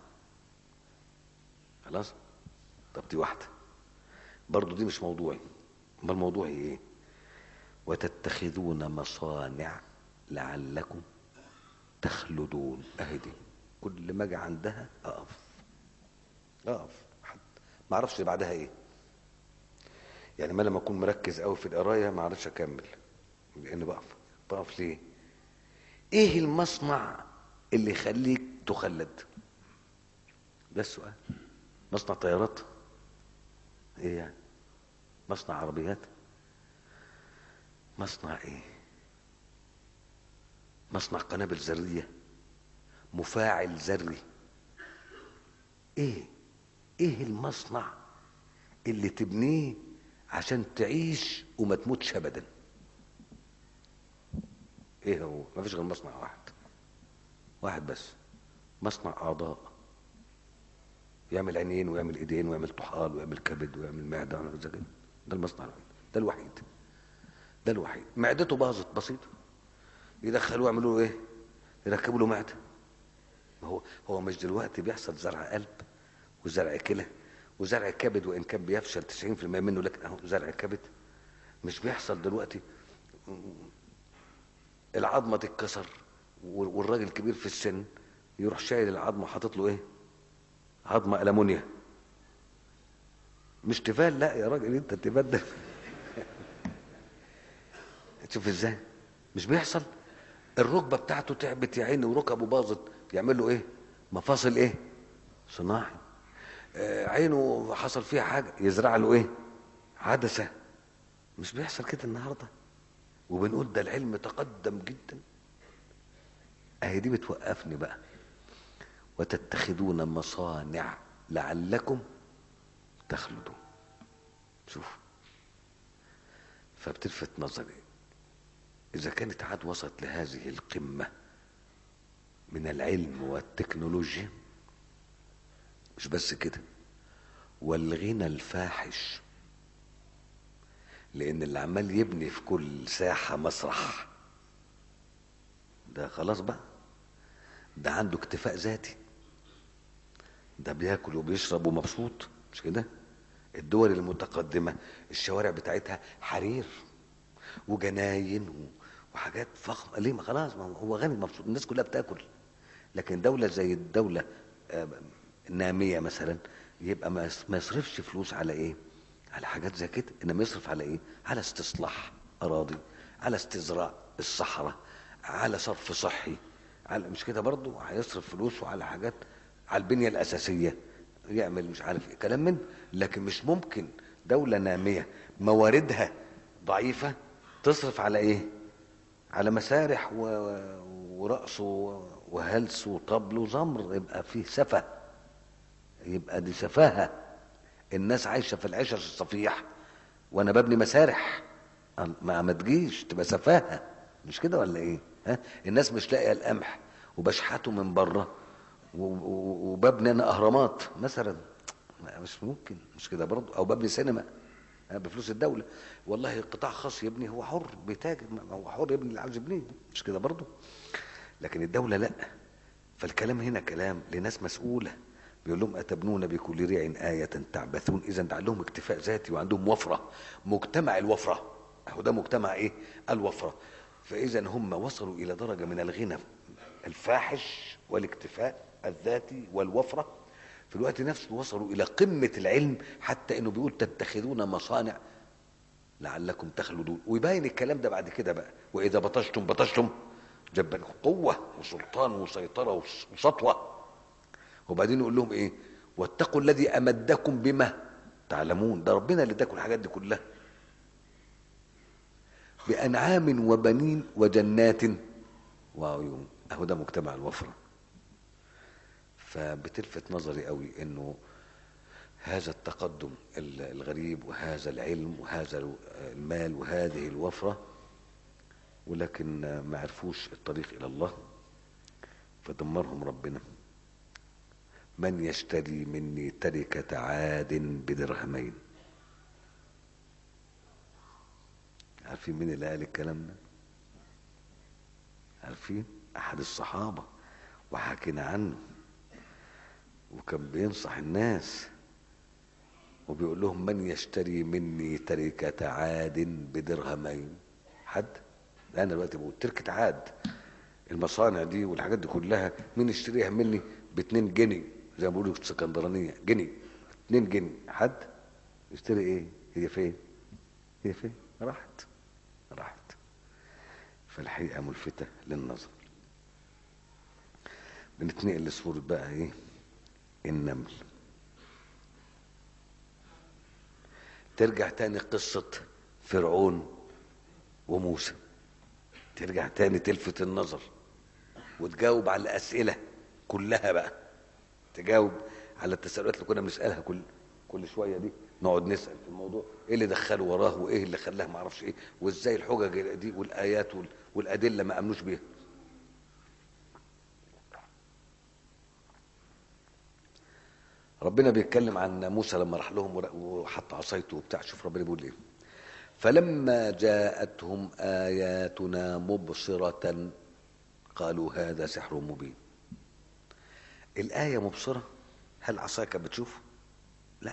خلاص طب دي واحدة برضو دي مش موضوعي امال موضوعي ايه وتتخذون مصانع لعلكم تخلدون اهي دي كل ما اجي عندها اقف اقف حد ما اعرفش اللي بعدها ايه يعني ما لما اكون مركز قوي في القرايه ما اعرفش اكمل لان بقف بقف ليه ايه المصنع اللي يخليك تخلد ده السؤال مصنع طيارات ايه يعني مصنع عربيات مصنع ايه مصنع قنابل ذريه مفاعل ذري ايه ايه المصنع اللي تبنيه عشان تعيش وما تموتش ابدا ايه هو ما فيش غير مصنع واحد واحد بس مصنع اعضاء يعمل عينين ويعمل ايدين ويعمل طحال ويعمل كبد ويعمل معده ويعمل زي كده ده المصنع الوحيد ده الوحيد ده الوحيد معدته باظت بسيطه يدخلوه يعملوا له ايه يركبوا له معده ما هو هو مش دلوقتي بيحصل زرع قلب وزرع كلى وزرع كبد وان كان بيفشل 90% منه لكن اهو زرع كبد مش بيحصل دلوقتي العظمه تتكسر والراجل الكبير في السن يروح شايل العظمه حاطط له ايه عظمه المونيا مش تفال لا يا راجل انت تبدل تشوف ازاي مش بيحصل الركبه بتاعته تعبت يا عيني وركبه باظت يعمل له ايه مفاصل ايه صناعي آه عينه حصل فيها حاجه يزرع له ايه عدسه مش بيحصل كده النهارده وبنقول ده العلم تقدم جدا اهي دي بتوقفني بقى وتتخذون مصانع لعلكم تخلدون شوف فبتلفت نظري إذا كانت عاد وصلت لهذه القمة من العلم والتكنولوجيا مش بس كده والغنى الفاحش لأن اللي عمال يبني في كل ساحة مسرح ده خلاص بقى ده عنده اكتفاء ذاتي ده بياكل وبيشرب ومبسوط مش كده الدول المتقدمة الشوارع بتاعتها حرير وجناين وحاجات فخمة ليه ما خلاص ما هو غني مبسوط الناس كلها بتاكل لكن دولة زي الدولة نامية مثلا يبقى ما يصرفش فلوس على ايه على حاجات زي كده انما يصرف على ايه على استصلاح اراضي على استزراع الصحراء على صرف صحي على مش كده برضه هيصرف فلوسه على حاجات على البنية الأساسية يعمل مش عارف ايه كلام من لكن مش ممكن دولة نامية مواردها ضعيفة تصرف على ايه على مسارح و... ورقص وهلس وطبل وزمر يبقى فيه سفة يبقى دي سفاهة الناس عايشة في العشش الصفيح وانا ببني مسارح ما ما تجيش تبقى سفاهة مش كده ولا ايه ها الناس مش لاقيه القمح وبشحته من بره وببني انا اهرامات مثلا مش ممكن مش كده برضه او ببني سينما بفلوس الدوله والله قطاع خاص يبني هو حر بيتاجر هو حر يبني اللي عاوز يبنيه مش كده برضه لكن الدوله لا فالكلام هنا كلام لناس مسؤوله بيقول لهم اتبنون بكل ريع آية تعبثون اذا ده عندهم اكتفاء ذاتي وعندهم وفره مجتمع الوفره اهو ده مجتمع ايه الوفره فاذا هم وصلوا الى درجه من الغنى الفاحش والاكتفاء الذاتي والوفره في الوقت نفسه وصلوا الى قمه العلم حتى انه بيقول تتخذون مصانع لعلكم تخلدون ويبين الكلام ده بعد كده بقى واذا بطشتم بطشتم جبا قوه وسلطان وسيطره وسطوه وبعدين يقول لهم ايه واتقوا الذي امدكم بما تعلمون ده ربنا اللي اداكم الحاجات دي كلها بانعام وبنين وجنات وعيون اهو ده مجتمع الوفره فبتلفت نظري قوي انه هذا التقدم الغريب وهذا العلم وهذا المال وهذه الوفرة ولكن ما عرفوش الطريق إلى الله فدمرهم ربنا من يشتري مني تركة عاد بدرهمين عارفين مين اللي قال الكلام ده عارفين أحد الصحابة وحكينا عنه وكان بينصح الناس وبيقول لهم من يشتري مني تركة عاد بدرهمين حد انا دلوقتي بقول تركة عاد المصانع دي والحاجات دي كلها مين يشتريها مني باتنين جنيه زي ما بيقولوا في السكندرانية جنيه اتنين جنيه حد يشتري ايه هي فين هي فين راحت راحت فالحقيقة ملفتة للنظر بنتنقل لصورة بقى ايه النمل ترجع تاني قصة فرعون وموسى ترجع تاني تلفت النظر وتجاوب على الأسئلة كلها بقى تجاوب على التساؤلات اللي كنا بنسألها كل كل شوية دي نقعد نسأل في الموضوع ايه اللي دخله وراه وايه اللي خلاه ما اعرفش ايه وازاي الحجج دي والآيات والأدلة ما أمنوش بيها ربنا بيتكلم عن موسى لما راح لهم وحط عصايته وبتاع شوف ربنا بيقول ايه فلما جاءتهم آياتنا مبصرة قالوا هذا سحر مبين الآية مبصرة هل عصاك بتشوف لا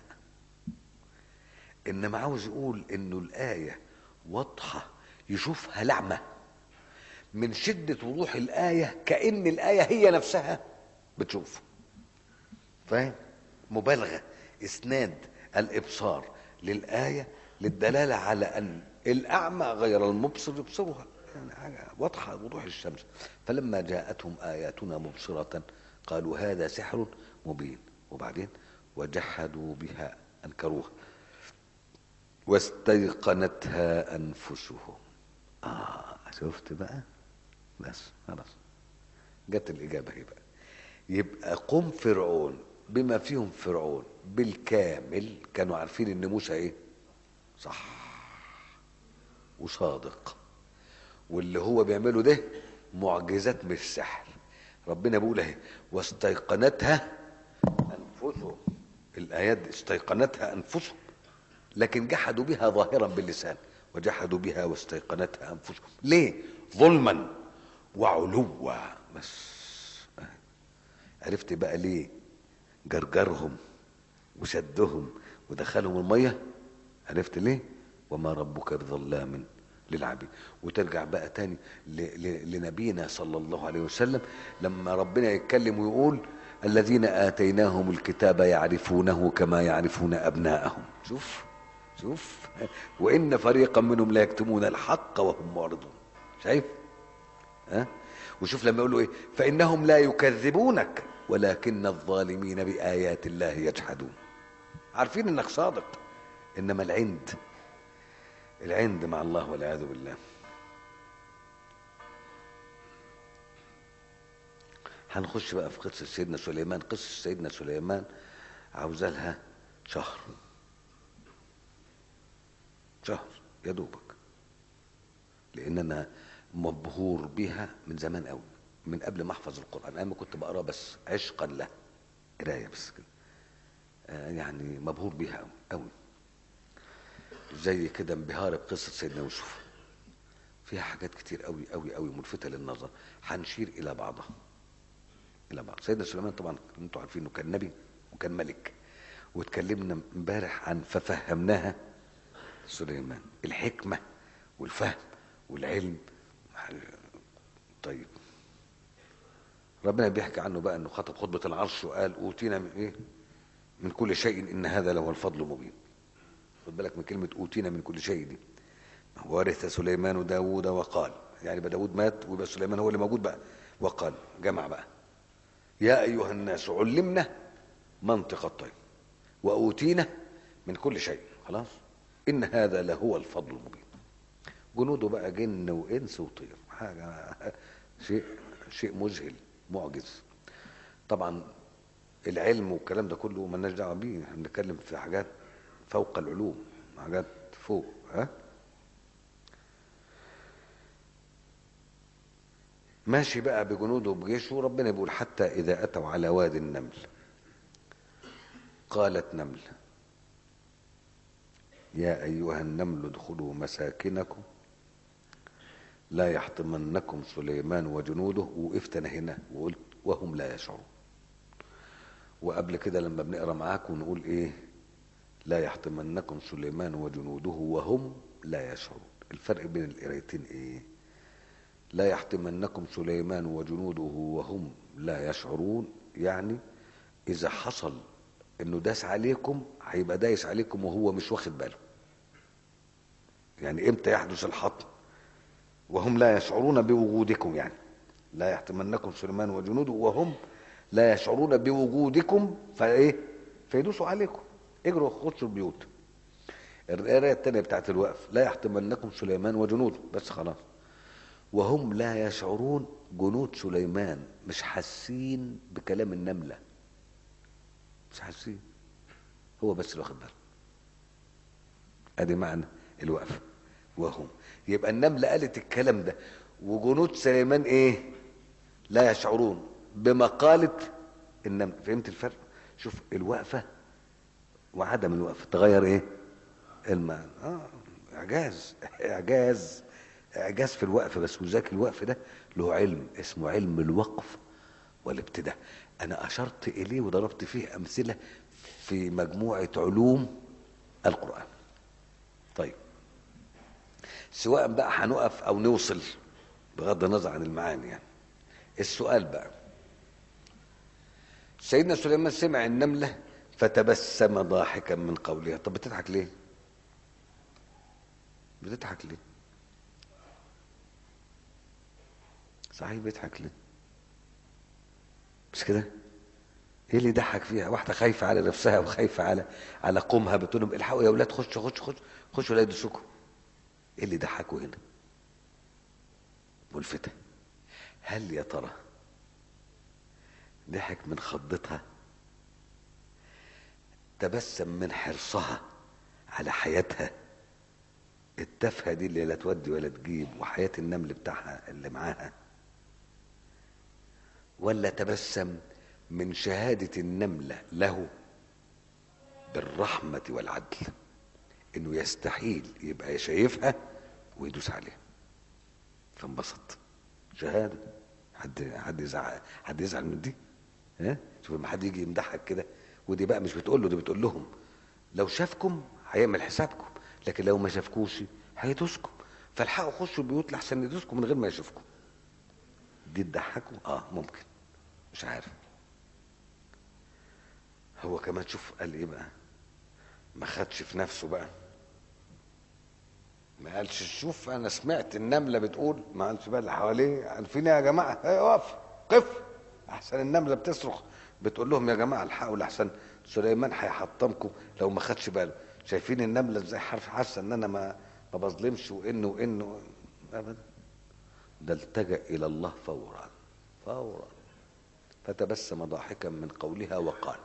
إنما عاوز يقول إنه الآية واضحة يشوفها لعمة من شدة وضوح الآية كأن الآية هي نفسها بتشوف فاهم مبالغة إسناد الإبصار للآية للدلالة على أن الأعمى غير المبصر يبصرها يعني حاجة واضحة وضوح الشمس فلما جاءتهم آياتنا مبصرة قالوا هذا سحر مبين وبعدين وجحدوا بها أنكروها واستيقنتها أنفسهم آه شفت بقى بس خلاص جت الإجابة هي بقى يبقى قم فرعون بما فيهم فرعون بالكامل كانوا عارفين ان موسى ايه صح وصادق واللي هو بيعمله ده معجزات مش سحر ربنا بيقول اهي واستيقنتها انفسهم الايات دي استيقنتها انفسهم لكن جحدوا بها ظاهرا باللسان وجحدوا بها واستيقنتها انفسهم ليه ظلما وعلوا بس عرفت بقى ليه جرجرهم وشدهم ودخلهم الميه عرفت ليه وما ربك بظلام للعبيد وترجع بقى تاني ل- ل- لنبينا صلى الله عليه وسلم لما ربنا يتكلم ويقول الذين آتيناهم الكتاب يعرفونه كما يعرفون أبناءهم شوف شوف وإن فريقا منهم لا يكتمون الحق وهم معرضون شايف ها وشوف لما يقولوا ايه فإنهم لا يكذبونك ولكن الظالمين بآيات الله يجحدون عارفين انك صادق انما العند العند مع الله والعياذ بالله هنخش بقى في قصة سيدنا سليمان قصة سيدنا سليمان عاوزة لها شهر شهر يا دوبك لان انا مبهور بيها من زمان قوي من قبل ما احفظ القران انا كنت بقراه بس عشقا له قرايه بس كده آه يعني مبهور بيها قوي قوي زي كده انبهار بقصه سيدنا يوسف فيها حاجات كتير قوي قوي قوي ملفته للنظر هنشير الى بعضها الى بعض سيدنا سليمان طبعا انتوا عارفين انه كان نبي وكان ملك واتكلمنا امبارح عن ففهمناها سليمان الحكمه والفهم والعلم طيب ربنا بيحكي عنه بقى انه خطب خطبه العرش وقال اوتينا من ايه من كل شيء ان هذا له الفضل المبين خد بالك من كلمه اوتينا من كل شيء دي ورث سليمان داوود وقال يعني بقى داوود مات ويبقى سليمان هو اللي موجود بقى وقال جمع بقى يا ايها الناس علمنا منطق الطير واوتينا من كل شيء خلاص ان هذا لهو الفضل المبين جنوده بقى جن وانس وطير حاجه شيء شيء مذهل معجز طبعا العلم والكلام ده كله مالناش دعوه بيه احنا بنتكلم في حاجات فوق العلوم حاجات فوق ها ماشي بقى بجنوده وبجيشه ربنا بيقول حتى اذا اتوا على وادي النمل قالت نمل يا ايها النمل ادخلوا مساكنكم لا يحطمنكم سليمان وجنوده وقفت انا هنا وقلت وهم لا يشعرون وقبل كده لما بنقرا معاكم نقول ايه لا يحطمنكم سليمان وجنوده وهم لا يشعرون الفرق بين القرايتين ايه لا يحطمنكم سليمان وجنوده وهم لا يشعرون يعني اذا حصل انه داس عليكم هيبقى دايس عليكم وهو مش واخد باله يعني امتى يحدث الحطم وهم لا يشعرون بوجودكم يعني لا يحتمنكم سليمان وجنوده وهم لا يشعرون بوجودكم فايه فيدوسوا عليكم اجروا خشوا البيوت القرايه الثانيه بتاعت الوقف لا يحتمنكم سليمان وجنوده بس خلاص وهم لا يشعرون جنود سليمان مش حاسين بكلام النمله مش حاسين هو بس اللي واخد باله ادي معنى الوقف وهم يبقى النملة قالت الكلام ده وجنود سليمان ايه لا يشعرون بمقالة النمل فهمت الفرق شوف الوقفة وعدم الوقفة تغير ايه المعنى اه اعجاز اعجاز اعجاز في الوقف بس وذاك الوقف ده له علم اسمه علم الوقف والابتداء انا اشرت اليه وضربت فيه امثله في مجموعه علوم القران طيب سواء بقى هنقف او نوصل بغض النظر عن المعاني يعني السؤال بقى سيدنا سليمان سمع النملة فتبسم ضاحكا من قولها طب بتضحك ليه بتضحك ليه صحيح بيضحك ليه مش كده ايه اللي يضحك فيها واحده خايفه على نفسها وخايفه على على قومها بتقول لهم الحقوا يا اولاد خشوا خشوا خشوا خشوا لا يدسوكم ايه اللي يضحكوا هنا ملفتة هل يا ترى ضحك من خضتها تبسم من حرصها على حياتها التافهه دي اللي لا تودي ولا تجيب وحياه النمل بتاعها اللي معاها ولا تبسم من شهاده النمله له بالرحمه والعدل انه يستحيل يبقى شايفها ويدوس عليها فانبسط شهاده حد حد يزعل حد يزعل من دي ها شوف لما حد يجي يمدحك كده ودي بقى مش بتقول له دي بتقول لهم لو شافكم هيعمل حسابكم لكن لو ما شافكوش هيدوسكم فالحقوا خشوا البيوت لحسن يدوسكم من غير ما يشوفكم دي تضحكوا اه ممكن مش عارف هو كمان شوف قال ايه بقى ما خدش في نفسه بقى ما قالش شوف انا سمعت النمله بتقول ما قالش بقى اللي حواليه عارفين يا جماعه ايه اقف قف احسن النمله بتصرخ بتقول لهم يا جماعه الحقوا لحسن سليمان هيحطمكم لو ما خدش باله شايفين النمله ازاي حاسه ان انا ما ما بظلمش وانه وانه ابدا ده التجا الى الله فورا فورا فتبسم ضاحكا من قولها وقال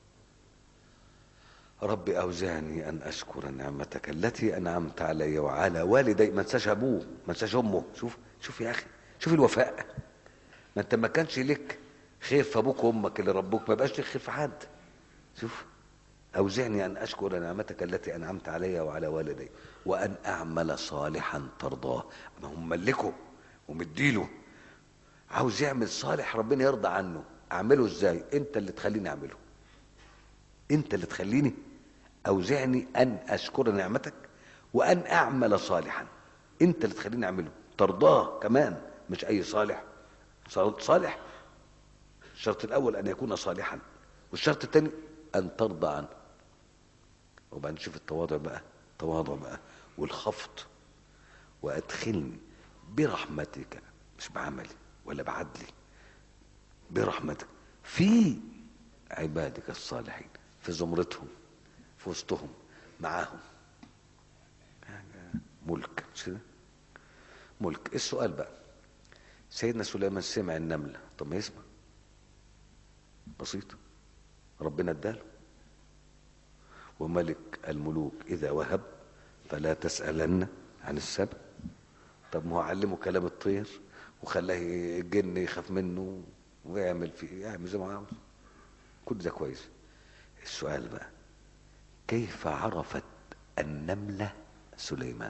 رب أوزعني أن أشكر نعمتك التي أنعمت علي وعلى والدي ما انساش أبوه ما انساش أمه شوف شوف يا أخي شوف الوفاء ما أنت ما كانش لك خير في أبوك وأمك اللي ربوك ما بقاش لك خير في حد شوف أوزعني أن أشكر نعمتك التي أنعمت علي وعلى والدي وأن أعمل صالحا ترضاه ما هم ملكه ومديله عاوز يعمل صالح ربنا يرضى عنه أعمله إزاي أنت اللي تخليني أعمله انت اللي تخليني اوزعني ان اشكر نعمتك وان اعمل صالحا انت اللي تخليني اعمله ترضاه كمان مش اي صالح صالح الشرط الاول ان يكون صالحا والشرط الثاني ان ترضى عنه وبعدين نشوف التواضع بقى التواضع بقى والخفض وادخلني برحمتك مش بعملي ولا بعدلي برحمتك في عبادك الصالحين في زمرتهم في وسطهم معاهم ملك مش كده ملك السؤال بقى سيدنا سليمان سمع النملة طب ما يسمع بسيط ربنا اداله وملك الملوك إذا وهب فلا تسألن عن السبب طب ما هو علمه كلام الطير وخلاه الجن يخاف منه ويعمل فيه يعمل زي ما عاوز كل ده كويس السؤال بقى كيف عرفت النملة سليمان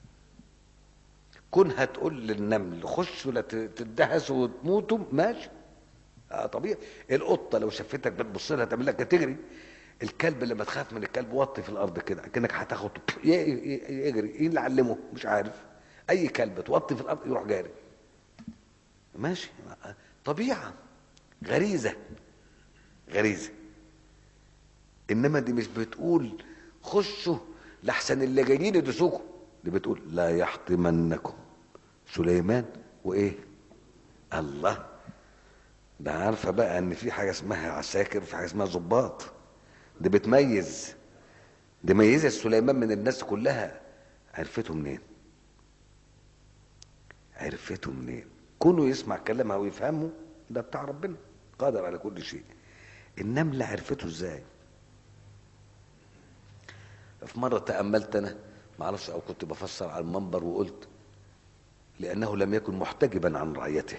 كونها تقول للنمل خشوا لا تدهسوا وتموتوا ماشي اه طبيعي القطه لو شفتك بتبص لها تعمل لك تجري الكلب لما تخاف من الكلب وطي في الارض كده كانك هتاخد يجري ايه اللي علمه مش عارف اي كلب توطي في الارض يروح جاري ماشي طبيعه غريزه غريزه انما دي مش بتقول خشوا لحسن اللي جايين يدسوكم دي بتقول لا يحطمنكم سليمان وايه الله ده عارفه بقى ان في حاجه اسمها عساكر وفي حاجه اسمها ظباط دي بتميز دي ميزت سليمان من الناس كلها عرفته منين عرفته منين كونه يسمع كلامها ويفهمه ده بتاع ربنا قادر على كل شيء النملة عرفته ازاي في مرة تأملت أنا معرفش أو كنت بفسر على المنبر وقلت لأنه لم يكن محتجبا عن رعيته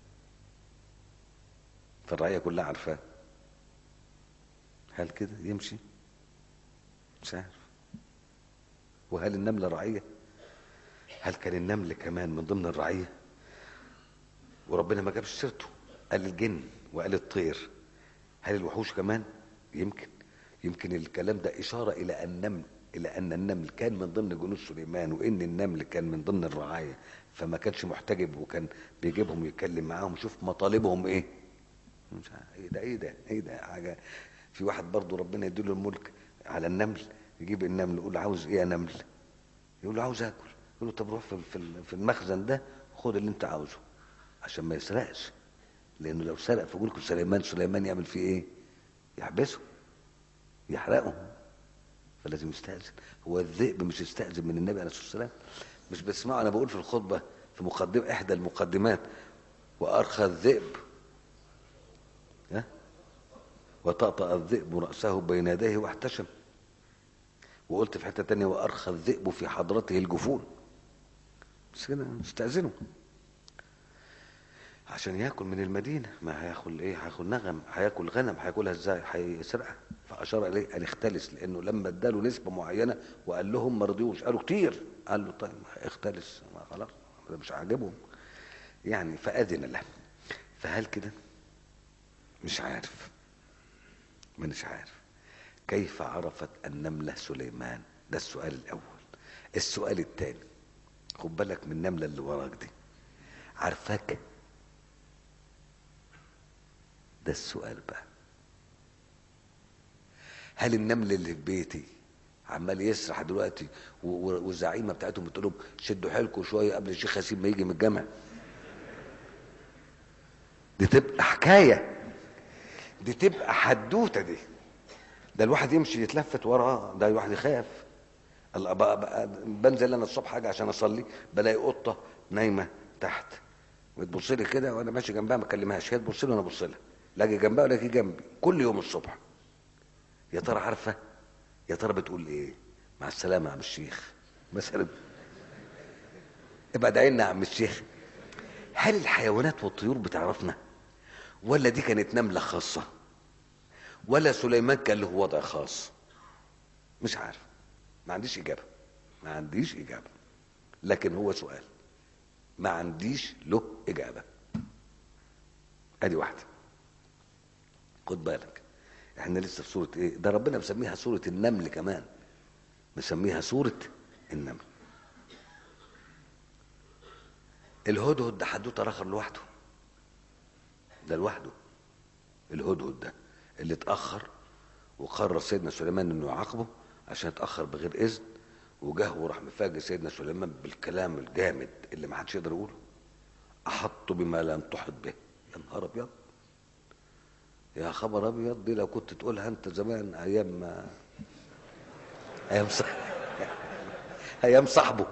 فالرعية كلها عارفاه هل كده يمشي مش عارف وهل النملة رعية هل كان النمل كمان من ضمن الرعية وربنا ما جابش سيرته قال الجن وقال الطير هل الوحوش كمان يمكن يمكن الكلام ده إشارة إلى النمل الى ان النمل كان من ضمن جنود سليمان وان النمل كان من ضمن الرعايه فما كانش محتجب وكان بيجيبهم يتكلم معاهم يشوف مطالبهم ايه مش عارف ايه ده ايه ده ايه ده حاجه في واحد برضه ربنا يديله الملك على النمل يجيب النمل يقول له عاوز ايه يا نمل يقول له عاوز اكل يقول له طب روح في في في المخزن ده خد اللي انت عاوزه عشان ما يسرقش لانه لو سرق في ملك سليمان سليمان يعمل فيه ايه يحبسه يحرقه فلازم يستأذن هو الذئب مش يستأذن من النبي عليه الصلاة والسلام مش بسمعه أنا بقول في الخطبة في مقدمة إحدى المقدمات وأرخى الذئب ها وطأطأ الذئب رأسه بين يديه واحتشم وقلت في حتة تانية وأرخى الذئب في حضرته الجفون بس كده استأذنوا عشان ياكل من المدينه ما هياكل ايه هياكل نغم هياكل غنم هياكلها ازاي هيسرقها فاشار اليه ان اختلس لانه لما اداله نسبه معينه وقال لهم ما رضيوش قالوا كتير قال له طيب اختلس ما خلاص ده مش عاجبهم يعني فاذن له فهل كده مش عارف مش عارف كيف عرفت النمله سليمان ده السؤال الاول السؤال الثاني خد بالك من النمله اللي وراك دي عارفاك ده السؤال بقى هل النمل اللي في بيتي عمال يسرح دلوقتي والزعيمه بتاعتهم بتقول لهم شدوا حيلكم شويه قبل الشيخ حسين ما يجي من الجامع دي تبقى حكايه دي تبقى حدوته دي ده الواحد يمشي يتلفت وراه ده الواحد يخاف بنزل انا الصبح حاجه عشان اصلي بلاقي قطه نايمه تحت بتبص لي كده وانا ماشي جنبها ما اكلمهاش هي تبص لي وانا ابص لها لا اجي جنبها ولا اجي جنبي كل يوم الصبح يا ترى عارفه يا ترى بتقول ايه مع السلامه يا عم الشيخ مثلا ابقى لنا يا عم الشيخ هل الحيوانات والطيور بتعرفنا ولا دي كانت نمله خاصه ولا سليمان كان له وضع خاص مش عارف ما عنديش اجابه ما عنديش اجابه لكن هو سؤال ما عنديش له اجابه ادي واحده خد بالك احنا لسه في سوره ايه ده ربنا مسميها سوره النمل كمان مسميها سوره النمل الهدهد ده حدوته اخر لوحده ده لوحده الهدهد ده اللي اتاخر وقرر سيدنا سليمان انه يعاقبه عشان اتاخر بغير اذن وجه وراح مفاجئ سيدنا سليمان بالكلام الجامد اللي ما حدش يقدر يقوله احط بما لم تحط به يا نهار ابيض يا خبر ابيض دي لو كنت تقولها انت زمان ايام ما ايام صح ايام صاحبه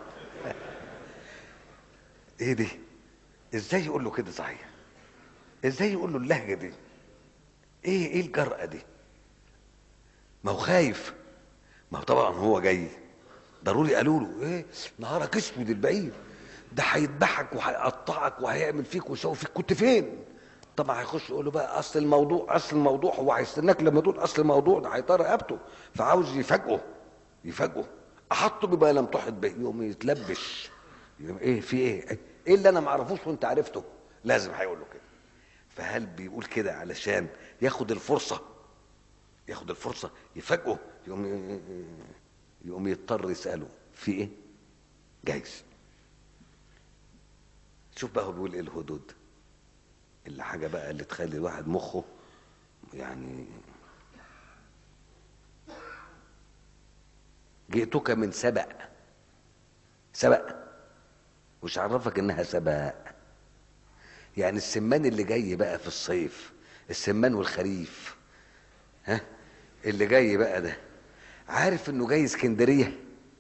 ايه دي ازاي يقول له كده صحيح ازاي يقول له اللهجه دي ايه ايه الجرأه دي ما هو خايف ما هو طبعا هو جاي ضروري قالوا له ايه نهارك اسود البعير ده هيذبحك وهيقطعك وهيعمل فيك ويسوي فيك كنت فين طبعا هيخش يقول له بقى اصل الموضوع اصل الموضوع هو هيستناك لما تقول اصل الموضوع ده هيطير رقبته فعاوز يفاجئه يفاجئه احطه بما لم تحط به يقوم يتلبش يقوم ايه في ايه ايه اللي انا ما اعرفوش وانت عرفته لازم هيقول له كده فهل بيقول كده علشان ياخد الفرصه ياخد الفرصه يفاجئه يقوم يقوم يضطر يساله في ايه جايز شوف بقى هو بيقول ايه الهدود اللي حاجه بقى اللي تخلي الواحد مخه يعني جئتك من سبأ سبأ وش عرفك انها سباء يعني السمان اللي جاي بقى في الصيف السمان والخريف ها اللي جاي بقى ده عارف انه جاي اسكندريه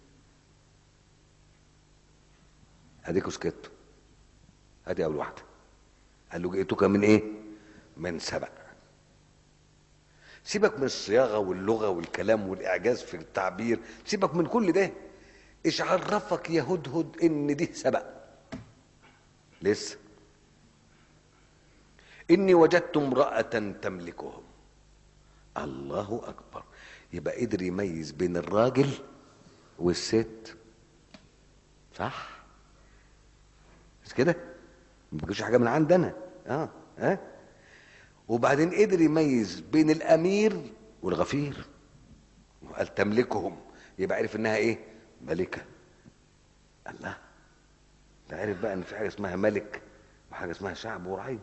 اديكوا سكتوا ادي اول واحده قال له جئتك من ايه من سبأ سيبك من الصياغه واللغه والكلام والاعجاز في التعبير سيبك من كل ده ايش عرفك يا هدهد ان دي سبأ لسه اني وجدت امراه تملكهم الله اكبر يبقى قدر يميز بين الراجل والست صح مش كده ما بيجيش حاجه من عندنا اه اه وبعدين قدر يميز بين الامير والغفير قال تملكهم يبقى عرف انها ايه ملكه الله ده عرف بقى ان في حاجه اسمها ملك وحاجه اسمها شعب ورعيه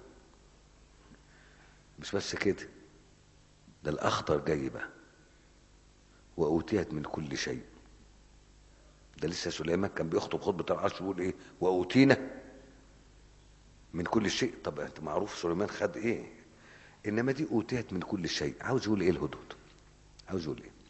مش بس كده ده الاخطر جاي بقى واوتيت من كل شيء ده لسه سليمان كان بيخطب خطبه العرش بيقول ايه واوتينا من كل شيء طب انت معروف سليمان خد ايه انما دي اوتيت من كل شيء عاوز يقول ايه الهدهد عاوز يقول ايه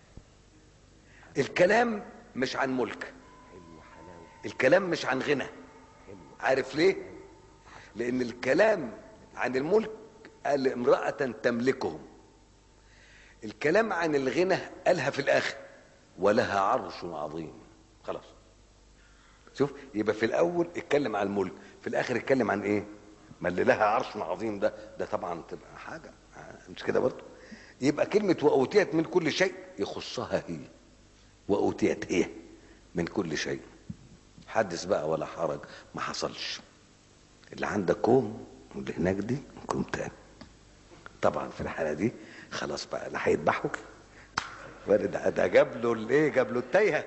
الكلام مش عن ملك الكلام مش عن غنى عارف ليه لان الكلام عن الملك قال امرأة تملكهم الكلام عن الغنى قالها في الاخر ولها عرش عظيم خلاص شوف يبقى في الاول اتكلم عن الملك في الاخر اتكلم عن ايه ما اللي لها عرش عظيم ده ده طبعا تبقى حاجه مش كده برضه يبقى كلمه واوتيت من كل شيء يخصها هي واوتيت هي من كل شيء حدث بقى ولا حرج ما حصلش اللي عندك كوم واللي هناك دي كوم تاني طبعا في الحاله دي خلاص بقى لا هيذبحوا ولا ده ده جاب له الايه جاب له التايهه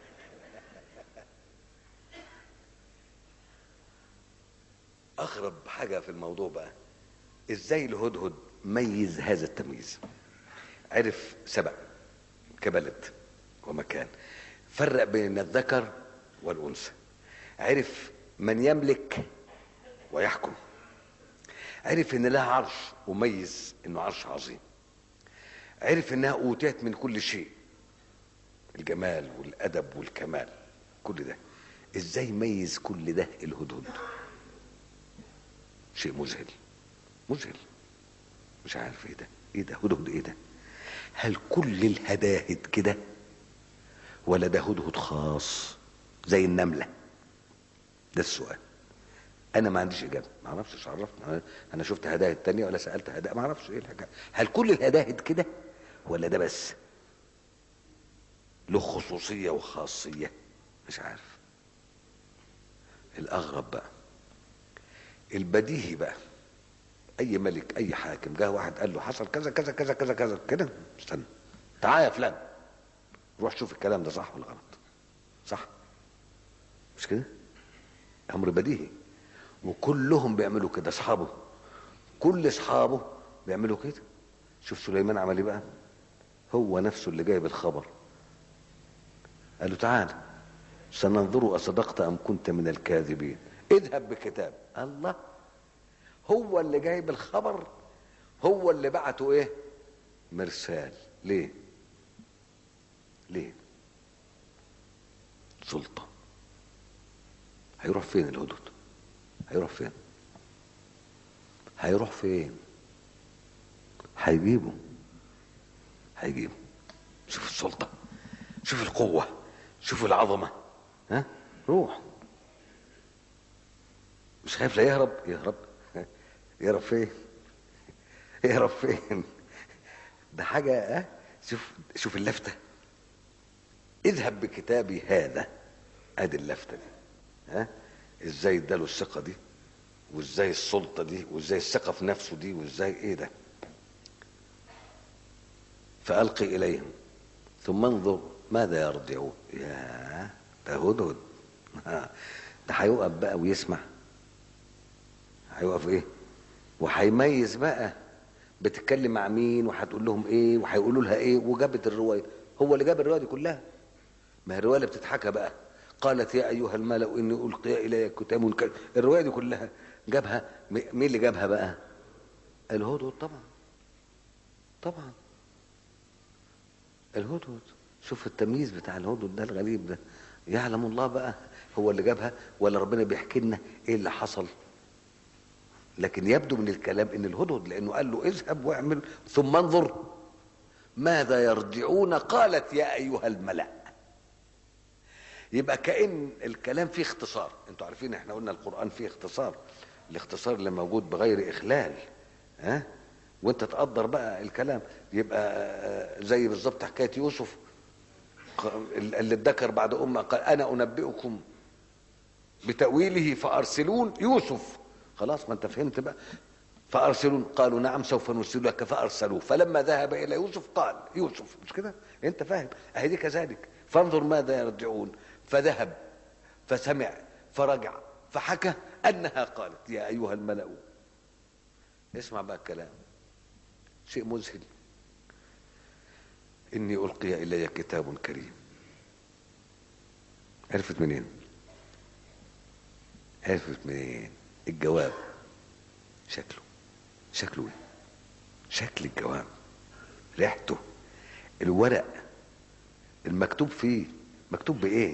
اغرب حاجه في الموضوع بقى ازاي الهدهد ميز هذا التمييز عرف سبق كبلد ومكان فرق بين الذكر والانثى عرف من يملك ويحكم عرف ان لها عرش وميز انه عرش عظيم عرف انها اوتيت من كل شيء الجمال والادب والكمال كل ده ازاي ميز كل ده الهدهد شيء مذهل مذهل مش عارف ايه ده ايه ده هدهد ايه ده هل كل الهداهد كده ولا ده هدهد خاص زي النمله ده السؤال انا ما عنديش اجابه ما اعرفش مش عرفت انا شفت هداهد تانية ولا سالت هداهد ما اعرفش ايه الحكايه هل كل الهداهد كده ولا ده بس له خصوصيه وخاصيه مش عارف الاغرب بقى البديهي بقى اي ملك اي حاكم جه واحد قال له حصل كذا كذا كذا كذا كذا كده استنى تعال يا فلان روح شوف الكلام ده صح ولا غلط صح مش كده امر بديهي وكلهم بيعملوا كده اصحابه كل اصحابه بيعملوا كده شوف سليمان عمل ايه بقى هو نفسه اللي جايب الخبر قال له تعال سننظر اصدقت ام كنت من الكاذبين اذهب بكتاب الله هو اللي جايب الخبر هو اللي بعته ايه مرسال ليه ليه سلطة هيروح فين الهدهد هيروح فين هيروح فين هيجيبه هيجيبه شوف السلطة شوف القوة شوف العظمة ها روح مش خايف لا يهرب يهرب يهرب فين يهرب فين ده حاجة اه شوف شوف اللفتة اذهب بكتابي هذا ادي اللفتة دي ها ازاي اداله الثقة دي وازاي السلطة دي وازاي الثقة في نفسه دي وازاي ايه ده فألقي إليهم ثم انظر ماذا يرجعون يا ده هدهد ده هيقف بقى ويسمع هيقف ايه وهيميز بقى بتتكلم مع مين وهتقول لهم ايه وهيقولوا لها ايه وجابت الروايه هو اللي جاب الروايه دي كلها ما هي الروايه اللي بتتحكى بقى قالت يا ايها الملأ اني القي الي كتاب كريم الروايه دي كلها جابها مين اللي جابها بقى الهدهد طبعا طبعا الهدهد شوف التمييز بتاع الهدهد ده الغريب ده يعلم الله بقى هو اللي جابها ولا ربنا بيحكي لنا ايه اللي حصل لكن يبدو من الكلام ان الهدهد لانه قال له اذهب واعمل ثم انظر ماذا يرجعون قالت يا ايها الملأ يبقى كأن الكلام فيه اختصار انتوا عارفين احنا قلنا القرآن فيه اختصار الاختصار اللي موجود بغير اخلال ها وانت تقدر بقى الكلام يبقى زي بالظبط حكايه يوسف اللي اتذكر بعد امه قال انا انبئكم بتاويله فارسلون يوسف خلاص ما انت فهمت بقى فارسلوا قالوا نعم سوف نرسل لك فارسلوه فلما ذهب الى يوسف قال يوسف مش كده انت فاهم اهي دي كذلك فانظر ماذا يرجعون فذهب فسمع فرجع فحكى انها قالت يا ايها الملا اسمع بقى الكلام شيء مذهل اني القي الي كتاب كريم عرفت منين عرفت منين الجواب شكله شكله ايه شكل الجواب ريحته الورق المكتوب فيه مكتوب بايه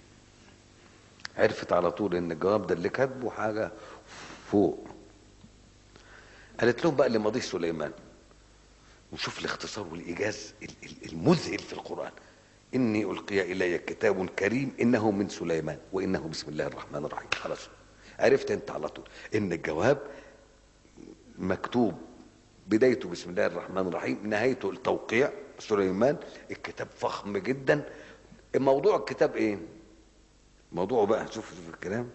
عرفت على طول ان الجواب ده اللي كاتبه حاجه فوق قالت لهم بقى اللي ماضيه سليمان وشوف الاختصار والايجاز المذهل في القران اني القي الي كتاب كريم انه من سليمان وانه بسم الله الرحمن الرحيم خلاص عرفت انت على طول ان الجواب مكتوب بدايته بسم الله الرحمن الرحيم نهايته التوقيع سليمان الكتاب فخم جدا موضوع الكتاب ايه موضوعه بقى شوف في الكلام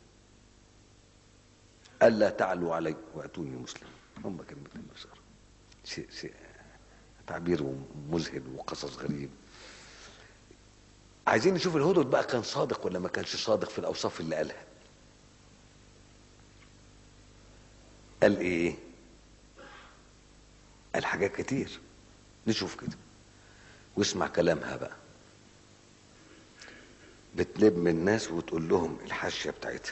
الا تعلوا علي واتوني مسلم هم كلمتين بشر شيء شيء تعبير مذهل وقصص غريب عايزين نشوف الهدد بقى كان صادق ولا ما كانش صادق في الاوصاف اللي قالها قال ايه قال حاجات كتير نشوف كده واسمع كلامها بقى بتلم الناس وتقول لهم الحاشيه بتاعتها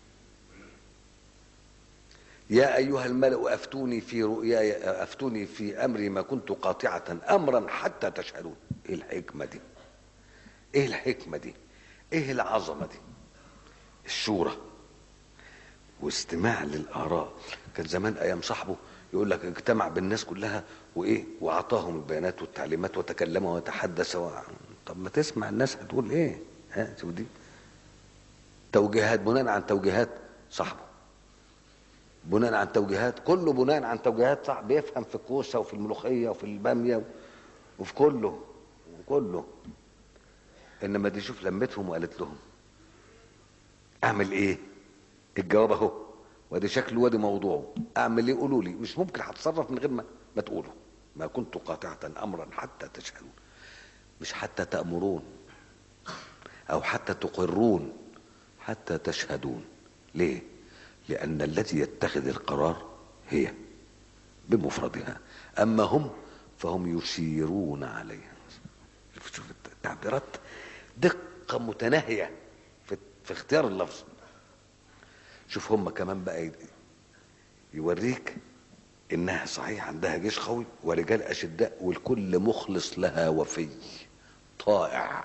يا ايها الملأ افتوني في رؤياي افتوني في امري ما كنت قاطعه امرا حتى تشهدون ايه الحكمه دي ايه الحكمه دي ايه العظمه دي الشورى واستماع للاراء كان زمان ايام صاحبه يقول لك اجتمع بالناس كلها وايه واعطاهم البيانات والتعليمات وتكلم وتحدث و... طب ما تسمع الناس هتقول ايه ها شوف دي توجيهات بناء عن توجيهات صاحبه بناء عن توجيهات كله بناء عن توجيهات صح بيفهم في الكوسه وفي الملوخيه وفي الباميه وفي كله وكله انما دي شوف لمتهم وقالت لهم اعمل ايه الجواب اهو وادي شكله وادي موضوعه اعمل ايه قولوا لي مش ممكن هتصرف من غير ما ما تقولوا ما كنت قاطعة امرا حتى تشهدون مش حتى تأمرون او حتى تقرون حتى تشهدون ليه لان الذي يتخذ القرار هي بمفردها اما هم فهم يشيرون عليها شوف التعبيرات دقة متناهية في, في اختيار اللفظ شوف هم كمان بقى يوريك انها صحيح عندها جيش قوي ورجال اشداء والكل مخلص لها وفي طائع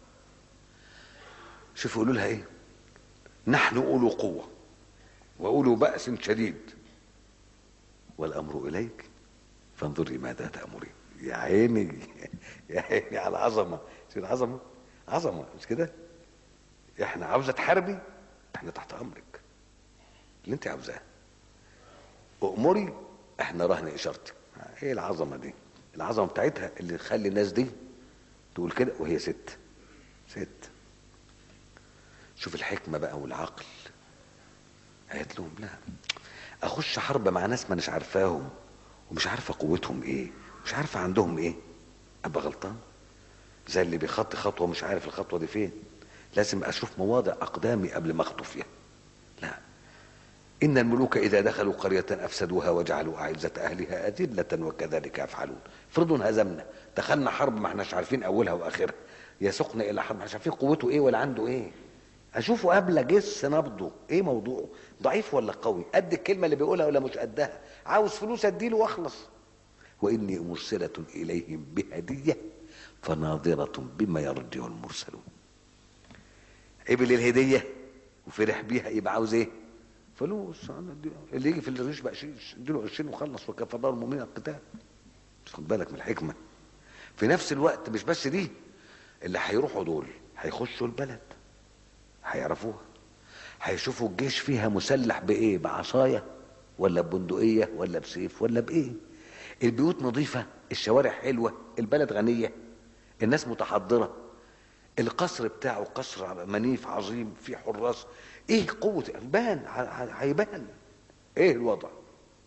شوف يقولوا لها ايه نحن اولو قوه واولو باس شديد والامر اليك فانظري ماذا تامرين يا عيني يا عيني على العظمه شوف العظمه عظمه مش كده احنا عاوزه تحاربي احنا تحت امرك اللي انت عاوزاه امري احنا رهن اشارتك ايه العظمه دي العظمه بتاعتها اللي تخلي الناس دي تقول كده وهي ست ست شوف الحكمه بقى والعقل قالت لهم لا اخش حرب مع ناس ما مش عارفاهم ومش عارفه قوتهم ايه مش عارفه عندهم ايه ابقى غلطان زي اللي بيخطي خطوه مش عارف الخطوه دي فين لازم اشوف مواضع اقدامي قبل ما اخطو فيها لا إن الملوك إذا دخلوا قرية أفسدوها وجعلوا أعزة أهلها أذلة وكذلك يفعلون فرضوا هزمنا دخلنا حرب ما احناش عارفين أولها وآخرها يسوقنا إلى حرب مش عارفين قوته إيه ولا عنده إيه أشوفه قبل أجس نبضه إيه موضوعه ضعيف ولا قوي قد الكلمة اللي بيقولها ولا مش قدها عاوز فلوس أديله وأخلص وإني مرسلة إليهم بهدية فناظرة بما يرجع المرسلون قبل الهدية وفرح بيها يبقى عاوز ايه فلوس اللي يجي في الريش بقى اديله قرشين وخلص وكفى الله المؤمنين القتال خد بالك من الحكمه في نفس الوقت مش بس دي اللي هيروحوا دول هيخشوا البلد هيعرفوها هيشوفوا الجيش فيها مسلح بايه بعصايه ولا ببندقيه ولا بسيف ولا بايه البيوت نظيفه الشوارع حلوه البلد غنيه الناس متحضره القصر بتاعه قصر منيف عظيم فيه حراس ايه قوة بان هيبان ايه الوضع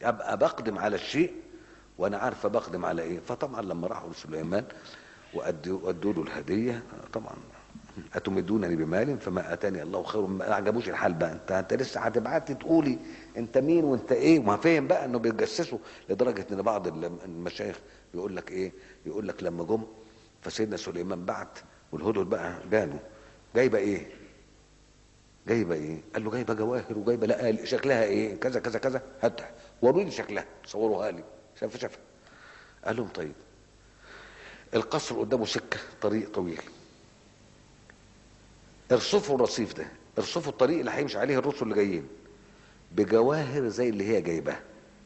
ابقى بقدم على الشيء وانا عارفه بقدم على ايه فطبعا لما راحوا لسليمان وادوا وادوا له الهديه طبعا اتمدونني بمال فما اتاني الله خير ما عجبوش الحال بقى انت انت لسه هتبعتي تقولي انت مين وانت ايه وما فاهم بقى انه بيتجسسوا لدرجه ان بعض المشايخ يقول لك ايه يقول لك لما جم فسيدنا سليمان بعت والهدهد بقى جاله جايبه ايه جايبه ايه قال له جايبه جواهر وجايبه لا شكلها ايه كذا كذا كذا هاتها وروني شكلها صوروها لي شاف شافها قال لهم طيب القصر قدامه سكه طريق طويل ارصفوا الرصيف ده ارصفوا الطريق اللي هيمشي عليه الرسل اللي جايين بجواهر زي اللي هي جايباها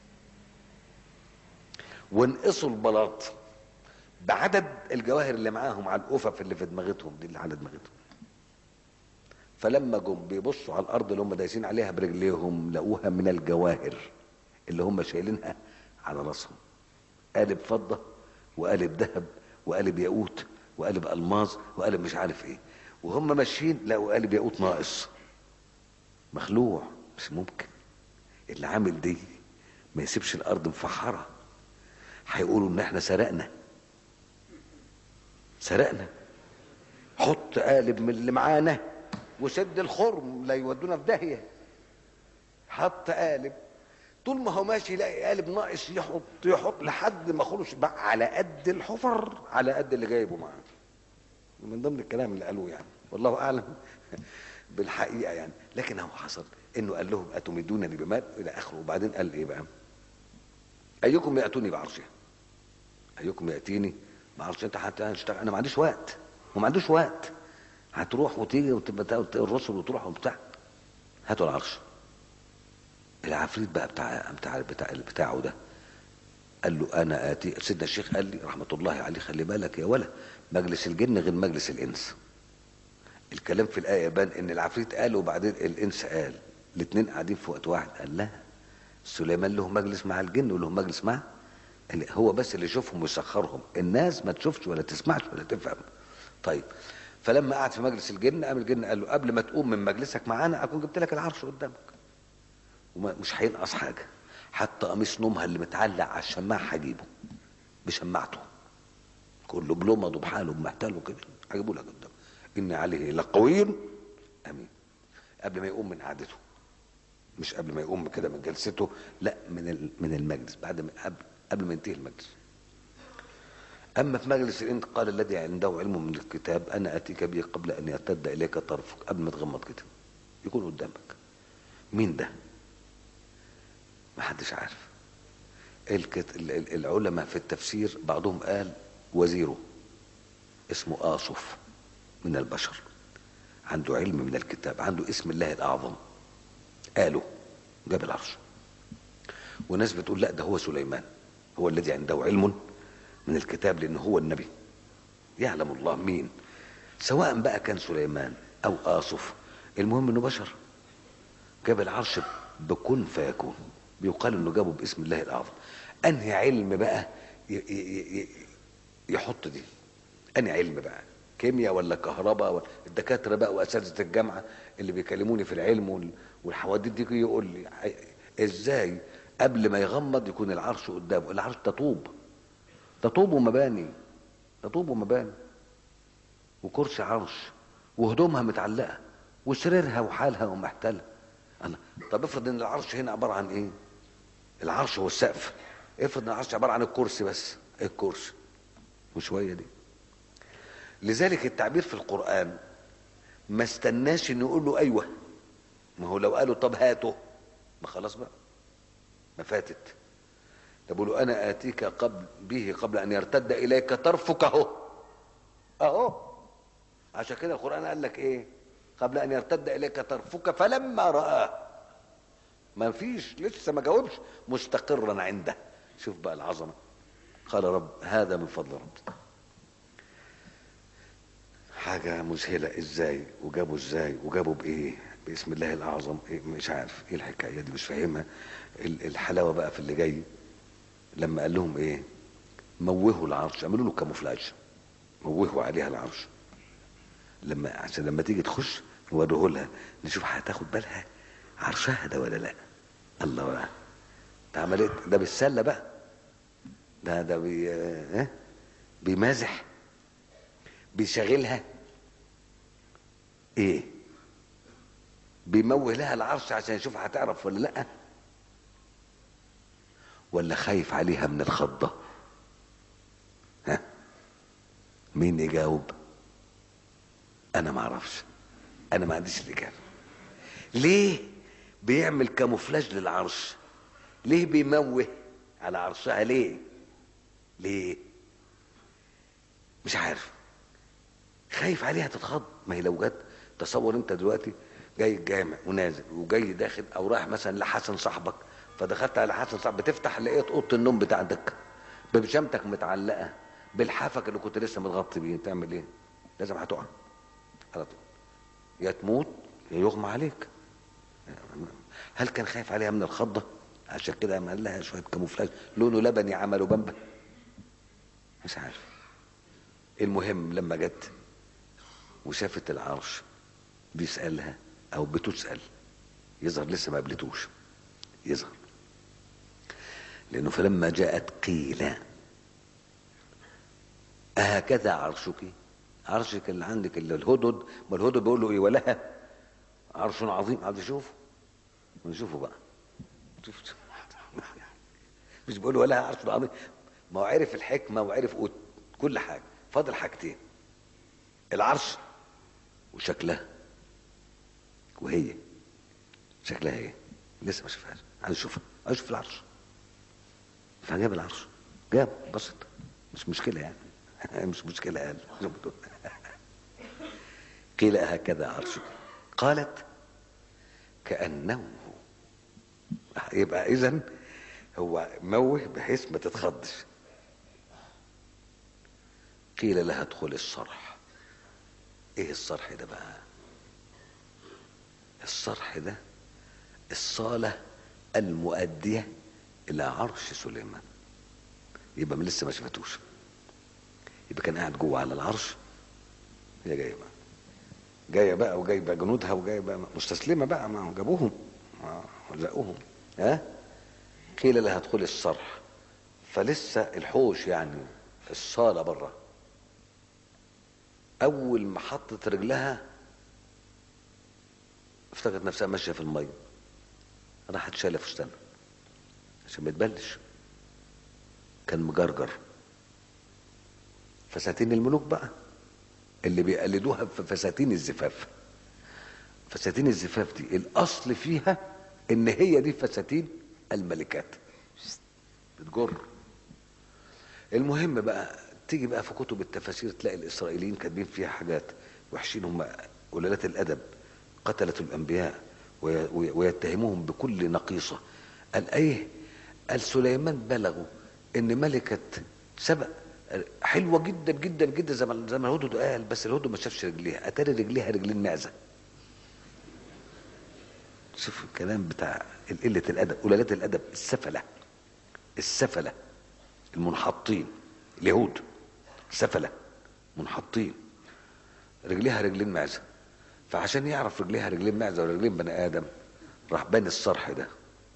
وانقصوا البلاط بعدد الجواهر اللي معاهم على الأفف اللي في دماغتهم دي اللي على دماغتهم فلما جم بيبصوا على الارض اللي هم دايسين عليها برجليهم لقوها من الجواهر اللي هم شايلينها على راسهم قالب فضه وقالب ذهب وقالب ياقوت وقالب الماظ وقالب مش عارف ايه وهم ماشيين لقوا قالب ياقوت ناقص مخلوع مش ممكن اللي عامل دي ما يسيبش الارض مفحره هيقولوا ان احنا سرقنا سرقنا حط قالب من اللي معانا وسد الخرم لا يودونا في داهيه حط قالب طول ما هو ماشي يلاقي قالب ناقص يحط يحط لحد ما خلص بقى على قد الحفر على قد اللي جايبه معاه من ضمن الكلام اللي قالوه يعني والله اعلم بالحقيقه يعني لكن هو حصل انه قال لهم اتمدونني بمال الى اخره وبعدين قال ايه بقى ايكم ياتوني بعرشها ايكم ياتيني بعرش انت حتى هنشتغل انا ما عنديش وقت وما عندوش وقت هتروح وتيجي وتبقى الرسل وتروح وبتاع هاتوا العرش العفريت بقى بتاع بتاع بتاع بتاعه ده قال له انا اتي سيدنا الشيخ قال لي رحمه الله عليه خلي بالك يا ولا مجلس الجن غير مجلس الانس الكلام في الايه يبان ان العفريت قال وبعدين الانس قال الاثنين قاعدين في وقت واحد قال لا سليمان له مجلس مع الجن وله مجلس مع هو بس اللي يشوفهم ويسخرهم الناس ما تشوفش ولا تسمعش ولا تفهم طيب فلما قعد في مجلس الجن قام الجن قال له قبل ما تقوم من مجلسك معانا اكون جبت لك العرش قدامك ومش هينقص حاجه حتى قميص نومها اللي متعلق على الشماعه هجيبه بشماعته كله بلمضه بحاله بمحتاله كده هجيبه لك قدام ان عليه لقوي امين قبل ما يقوم من قعدته مش قبل ما يقوم كده من جلسته لا من من المجلس بعد ما قبل قبل ما ينتهي المجلس أما في مجلس الإنت قال الذي عنده علم من الكتاب أنا أتيك به قبل أن يرتد إليك طرفك قبل ما تغمض كده يكون قدامك مين ده ما حدش عارف الكت... العلماء في التفسير بعضهم قال وزيره اسمه آصف من البشر عنده علم من الكتاب عنده اسم الله الأعظم قالوا جاب العرش وناس بتقول لا ده هو سليمان هو الذي عنده علم من الكتاب لأنه هو النبي يعلم الله مين سواء بقى كان سليمان أو آصف المهم أنه بشر جاب العرش بكن فيكون بيقال أنه جابه باسم الله الأعظم أنهي علم بقى يحط دي أنهي علم بقى كيمياء ولا كهرباء ولا الدكاترة بقى وأساتذة الجامعة اللي بيكلموني في العلم والحواديت دي يقول لي ازاي قبل ما يغمض يكون العرش قدامه العرش ده طوب ده طوب ومباني ده طوب ومباني وكرسي عرش وهدومها متعلقه وسريرها وحالها ومحتلها انا طب افرض ان العرش هنا عباره عن ايه العرش هو السقف افرض ان العرش عباره عن الكرسي بس ايه الكرسي وشويه دي لذلك التعبير في القران ما استناش انه يقول له ايوه ما هو لو قالوا طب هاته ما خلاص بقى ما فاتت يقول انا اتيك قبل به قبل ان يرتد اليك طرفك اهو اهو عشان كده القران قال لك ايه قبل ان يرتد اليك طرفك فلما راه ما فيش لسه ما جاوبش مستقرا عنده شوف بقى العظمه قال رب هذا من فضل ربي حاجة مذهلة ازاي وجابوا ازاي وجابوا بايه باسم الله الاعظم إيه مش عارف ايه الحكاية دي مش فاهمها الحلاوة بقى في اللي جاي لما قال لهم ايه موهوا العرش اعملوا له كاموفلاج موهوا عليها العرش لما عشان لما تيجي تخش نوريه لها نشوف هتاخد بالها عرشها ده ولا لا الله بقى ده عمليه ده بالسله بقى ده ده بي اه بيمازح بيشغلها ايه بيموه لها العرش عشان يشوف هتعرف ولا لا ولا خايف عليها من الخضه ها مين يجاوب انا ما اعرفش انا ما عنديش الاجابه ليه بيعمل كاموفلاج للعرش ليه بيموه على عرشها ليه ليه مش عارف خايف عليها تتخض ما هي لو جت تصور انت دلوقتي جاي الجامع ونازل وجاي داخل او رايح مثلا لحسن صاحبك فدخلت على حسن صاحبك بتفتح لقيت اوضه النوم بتاعتك ببيجامتك متعلقه بالحافك اللي كنت لسه متغطي بيه تعمل ايه؟ لازم هتقع على طول يا تموت يا يغمى عليك هل كان خايف عليها من الخضه؟ عشان كده عمل لها شويه كاموفلاج لونه لبني عملوا بمبه مش عارف المهم لما جت وشافت العرش بيسألها أو بتسأل يظهر لسه ما قابلتوش يظهر لأنه فلما جاءت قيل أهكذا عرشك عرشك اللي عندك اللي الهدد ما الهدد بيقول له إيه ولها عرش عظيم عايز يشوفه نشوفه بقى شوف مش بيقول ولها عرش عظيم ما هو عرف الحكمة وعرف كل حاجة فاضل حاجتين العرش وشكلها وهي شكلها ايه لسه ما شافهاش عايز اشوفها عايز اشوف العرش فجاب العرش جاب بسط مش مشكله يعني مش مشكله قال قيل هكذا عرشك قالت كانه يبقى اذا هو موه بحيث ما تتخضش قيل لها ادخل الصرح ايه الصرح ده بقى الصرح ده الصالة المؤدية إلى عرش سليمان يبقى من لسه ما شافتوش يبقى كان قاعد جوه على العرش هي جايه بقى جايه بقى وجايبه جنودها وجايبه مستسلمه بقى ما جابوهم زقوهم ها قيل لها ادخلي الصرح فلسه الحوش يعني الصاله بره اول ما حطت رجلها افتكرت نفسها ماشيه في الميه راحت شايله فستانها عشان ما يتبلش كان مجرجر فساتين الملوك بقى اللي بيقلدوها في فساتين الزفاف فساتين الزفاف دي الاصل فيها ان هي دي فساتين الملكات بتجر المهم بقى تيجي بقى في كتب التفاسير تلاقي الاسرائيليين كاتبين فيها حاجات وحشين هم قلالات الادب قتلة الانبياء ويتهموهم بكل نقيصه قال ايه قال سليمان بلغوا ان ملكه سبأ حلوه جدا جدا جدا زي ما زي ما الهدهد قال بس الهدهد ما شافش رجليها اتاري رجليها رجلين معزه شوف الكلام بتاع قله الادب قلالات الادب السفله السفله المنحطين اليهود سفله منحطين رجليها رجلين معزه فعشان يعرف رجليها رجلين معزه ولا رجلين بني ادم راح باني الصرح ده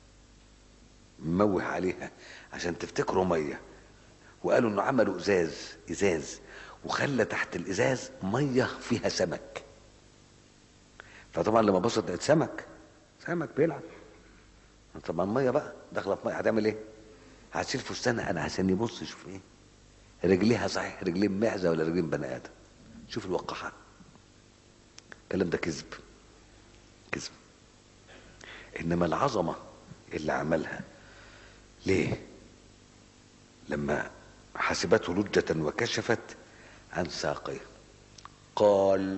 موه عليها عشان تفتكروا ميه وقالوا انه عملوا ازاز ازاز وخلى تحت الازاز ميه فيها سمك فطبعا لما بصت لقيت سمك سمك بيلعب طبعا ميه بقى داخله في ميه هتعمل ايه؟ هتشيل فستانها انا عشان يبص يشوف ايه؟ رجليها صحيح رجلين معزه ولا رجلين بني ادم شوف الوقحه الكلام ده كذب كذب انما العظمه اللي عملها ليه لما حسبته لجة وكشفت عن ساقيه قال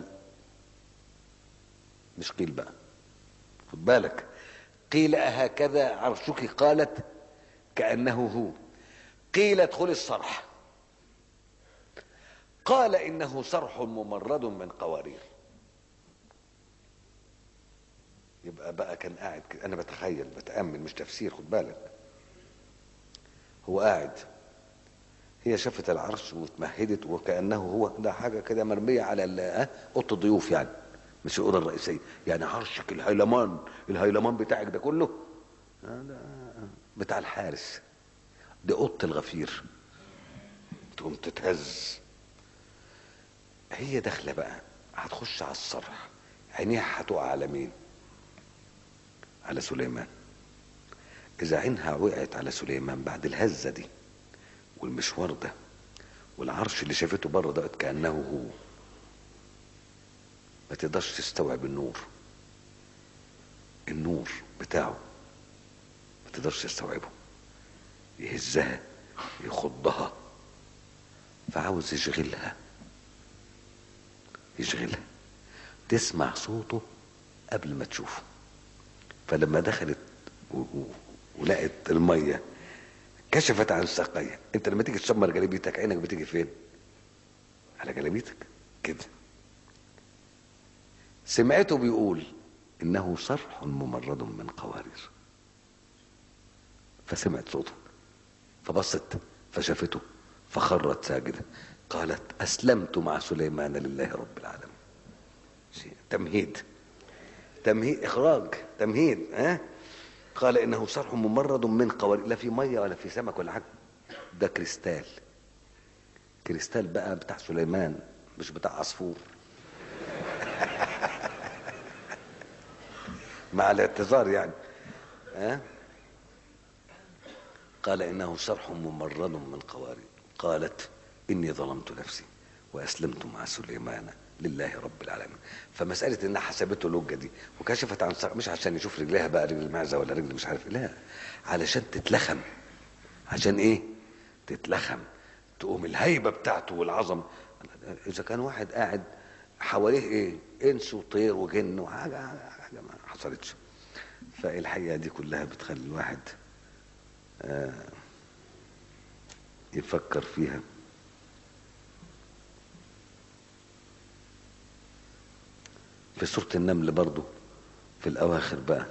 مش قيل بقى خد بالك قيل أهكذا عرشك قالت كأنه هو قيل ادخل الصرح قال إنه صرح ممرد من قوارير يبقى بقى كان قاعد كده انا بتخيل بتامل مش تفسير خد بالك هو قاعد هي شافت العرش واتمهدت وكانه هو ده حاجه كده مرميه على اوضه الضيوف يعني مش الاوضه الرئيسيه يعني عرشك الهيلمان الهيلمان بتاعك ده كله آه، ده بتاع الحارس دي اوضه الغفير تقوم تتهز هي داخله بقى هتخش على الصرح عينيها هتقع على مين على سليمان اذا عينها وقعت على سليمان بعد الهزه دي والمشوار ده والعرش اللي شافته بره ده كانه هو ما تقدرش تستوعب النور النور بتاعه ما تقدرش تستوعبه يهزها يخضها فعاوز يشغلها يشغلها تسمع صوته قبل ما تشوفه فلما دخلت و- و- ولقت الميه كشفت عن ساقيها انت لما تيجي تشمر جلابيتك عينك بتيجي فين على جلابيتك كده سمعته بيقول انه صرح ممرد من قوارير فسمعت صوته فبصت فشافته فخرت ساجده قالت اسلمت مع سليمان لله رب العالمين شيء تمهيد تمهيد اخراج تمهيد ها قال انه صرح ممرد من قوارير لا في ميه ولا في سمك ولا حاجه ده كريستال كريستال بقى بتاع سليمان مش بتاع عصفور مع الاعتذار يعني ها قال انه صرح ممرد من قوارير قالت اني ظلمت نفسي واسلمت مع سليمان لله رب العالمين فمساله انها حسبته لجه دي وكشفت عن ساق مش عشان يشوف رجليها بقى رجل المعزه ولا رجل مش عارف إيه، لا علشان تتلخم عشان ايه تتلخم تقوم الهيبه بتاعته والعظم اذا كان واحد قاعد حواليه ايه انس وطير وجن وحاجه حاجه ما حصلتش فالحقيقه دي كلها بتخلي الواحد آه يفكر فيها في سورة النمل برضو في الأواخر بقى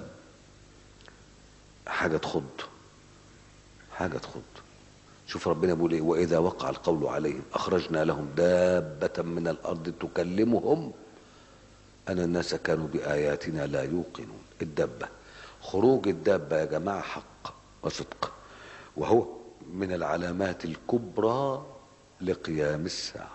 حاجة تخض حاجة تخض شوف ربنا بيقول ايه وإذا وقع القول عليهم أخرجنا لهم دابة من الأرض تكلمهم أن الناس كانوا بآياتنا لا يوقنون الدابة خروج الدابة يا جماعة حق وصدق وهو من العلامات الكبرى لقيام الساعة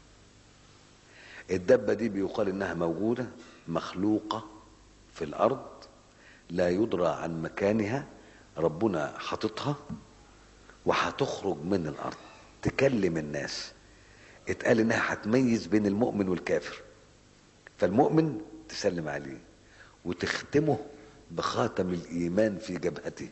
الدبة دي بيقال انها موجودة مخلوقة في الارض لا يدرى عن مكانها ربنا حاططها وهتخرج من الارض تكلم الناس اتقال انها هتميز بين المؤمن والكافر فالمؤمن تسلم عليه وتختمه بخاتم الايمان في جبهته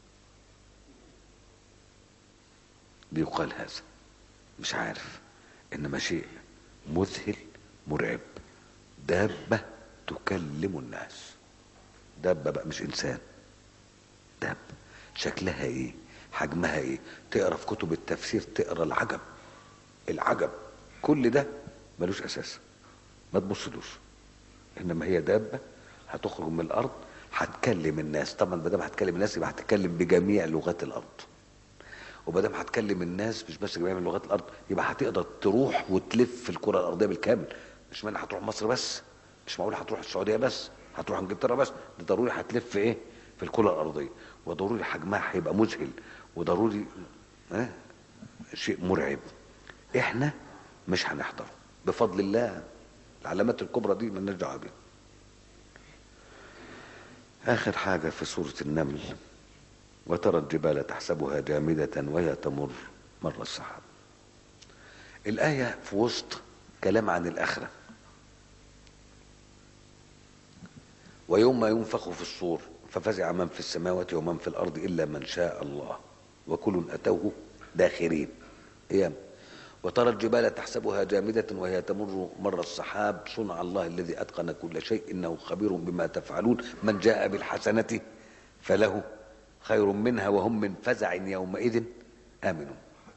بيقال هذا مش عارف انما شيء مذهل مرعب دابة تكلم الناس دابة بقى مش انسان دابة شكلها ايه حجمها ايه تقرا في كتب التفسير تقرا العجب العجب كل ده ملوش اساس ما تبصلوش انما هي دابة هتخرج من الارض هتكلم الناس طبعا ما دام هتكلم الناس يبقى هتتكلم بجميع لغات الارض وما دام هتكلم الناس مش بس جميع من لغات الارض يبقى هتقدر تروح وتلف في الكره الارضيه بالكامل مش معنى هتروح مصر بس مش معقول هتروح السعوديه بس هتروح انجلترا بس ده ضروري هتلف ايه في الكره الارضيه وضروري حجمها هيبقى مذهل وضروري اه شيء مرعب احنا مش هنحضره بفضل الله العلامات الكبرى دي مالناش دعوه بيها اخر حاجه في سوره النمل وترى الجبال تحسبها جامدة وهي تمر مر السحاب الآية في وسط كلام عن الآخرة ويوم ينفخ في الصور ففزع من في السماوات ومن في الأرض إلا من شاء الله وكل أتوه داخرين أيام وترى الجبال تحسبها جامدة وهي تمر مر السحاب صنع الله الذي أتقن كل شيء إنه خبير بما تفعلون من جاء بالحسنة فله خير منها وهم من فزع يومئذ آمنون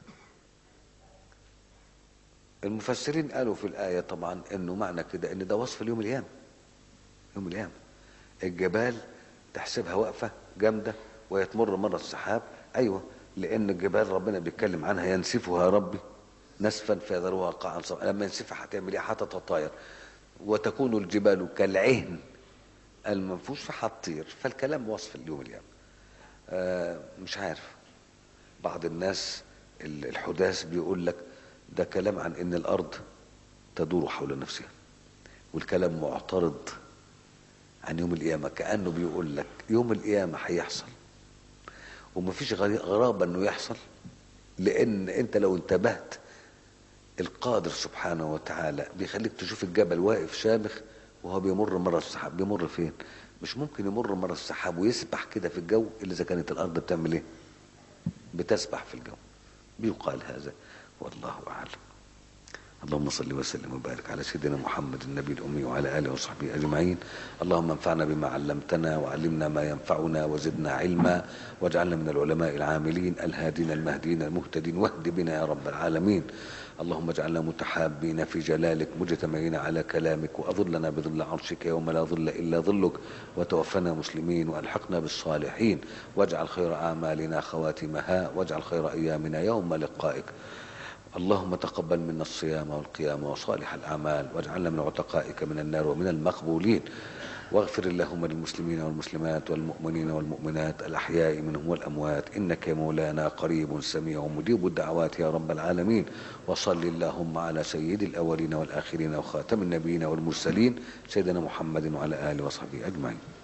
المفسرين قالوا في الآية طبعا انه معنى كده ان ده وصف اليوم القيامة يوم القيامة الجبال تحسبها واقفة جامدة وهي تمر مر السحاب ايوه لان الجبال ربنا بيتكلم عنها ينسفها ربي نسفا فيذروها قاعا صفا لما ينسفها هتعمل ايه هتتطاير وتكون الجبال كالعهن المنفوش فهتطير فالكلام وصف اليوم القيامة آه مش عارف بعض الناس ال- الحداث بيقول لك ده كلام عن ان الارض تدور حول نفسها والكلام معترض عن يوم القيامة كأنه بيقول لك يوم القيامة هيحصل ومفيش غري- غرابة انه يحصل لان انت لو انتبهت القادر سبحانه وتعالى بيخليك تشوف الجبل واقف شامخ وهو بيمر مرة السحاب بيمر فين مش ممكن يمر مرة السحاب ويسبح كده في الجو الا اذا كانت الارض بتعمل ايه بتسبح في الجو بيقال هذا والله اعلم اللهم صل وسلم وبارك على سيدنا محمد النبي الأمي وعلى آله وصحبه أجمعين اللهم انفعنا بما علمتنا وعلمنا ما ينفعنا وزدنا علما واجعلنا من العلماء العاملين الهادين المهدين المهتدين واهد بنا يا رب العالمين اللهم اجعلنا متحابين في جلالك مجتمعين على كلامك وأظلنا بظل عرشك يوم لا ظل إلا ظلك وتوفنا مسلمين وألحقنا بالصالحين واجعل خير أعمالنا خواتمها واجعل خير أيامنا يوم لقائك اللهم تقبل منا الصيام والقيام وصالح الأعمال واجعلنا من عتقائك من النار ومن المقبولين واغفر اللهم للمسلمين والمسلمات والمؤمنين والمؤمنات الأحياء منهم والأموات إنك يا مولانا قريب سميع مجيب الدعوات يا رب العالمين وصل اللهم على سيد الأولين والآخرين وخاتم النبيين والمرسلين سيدنا محمد وعلى آله وصحبه أجمعين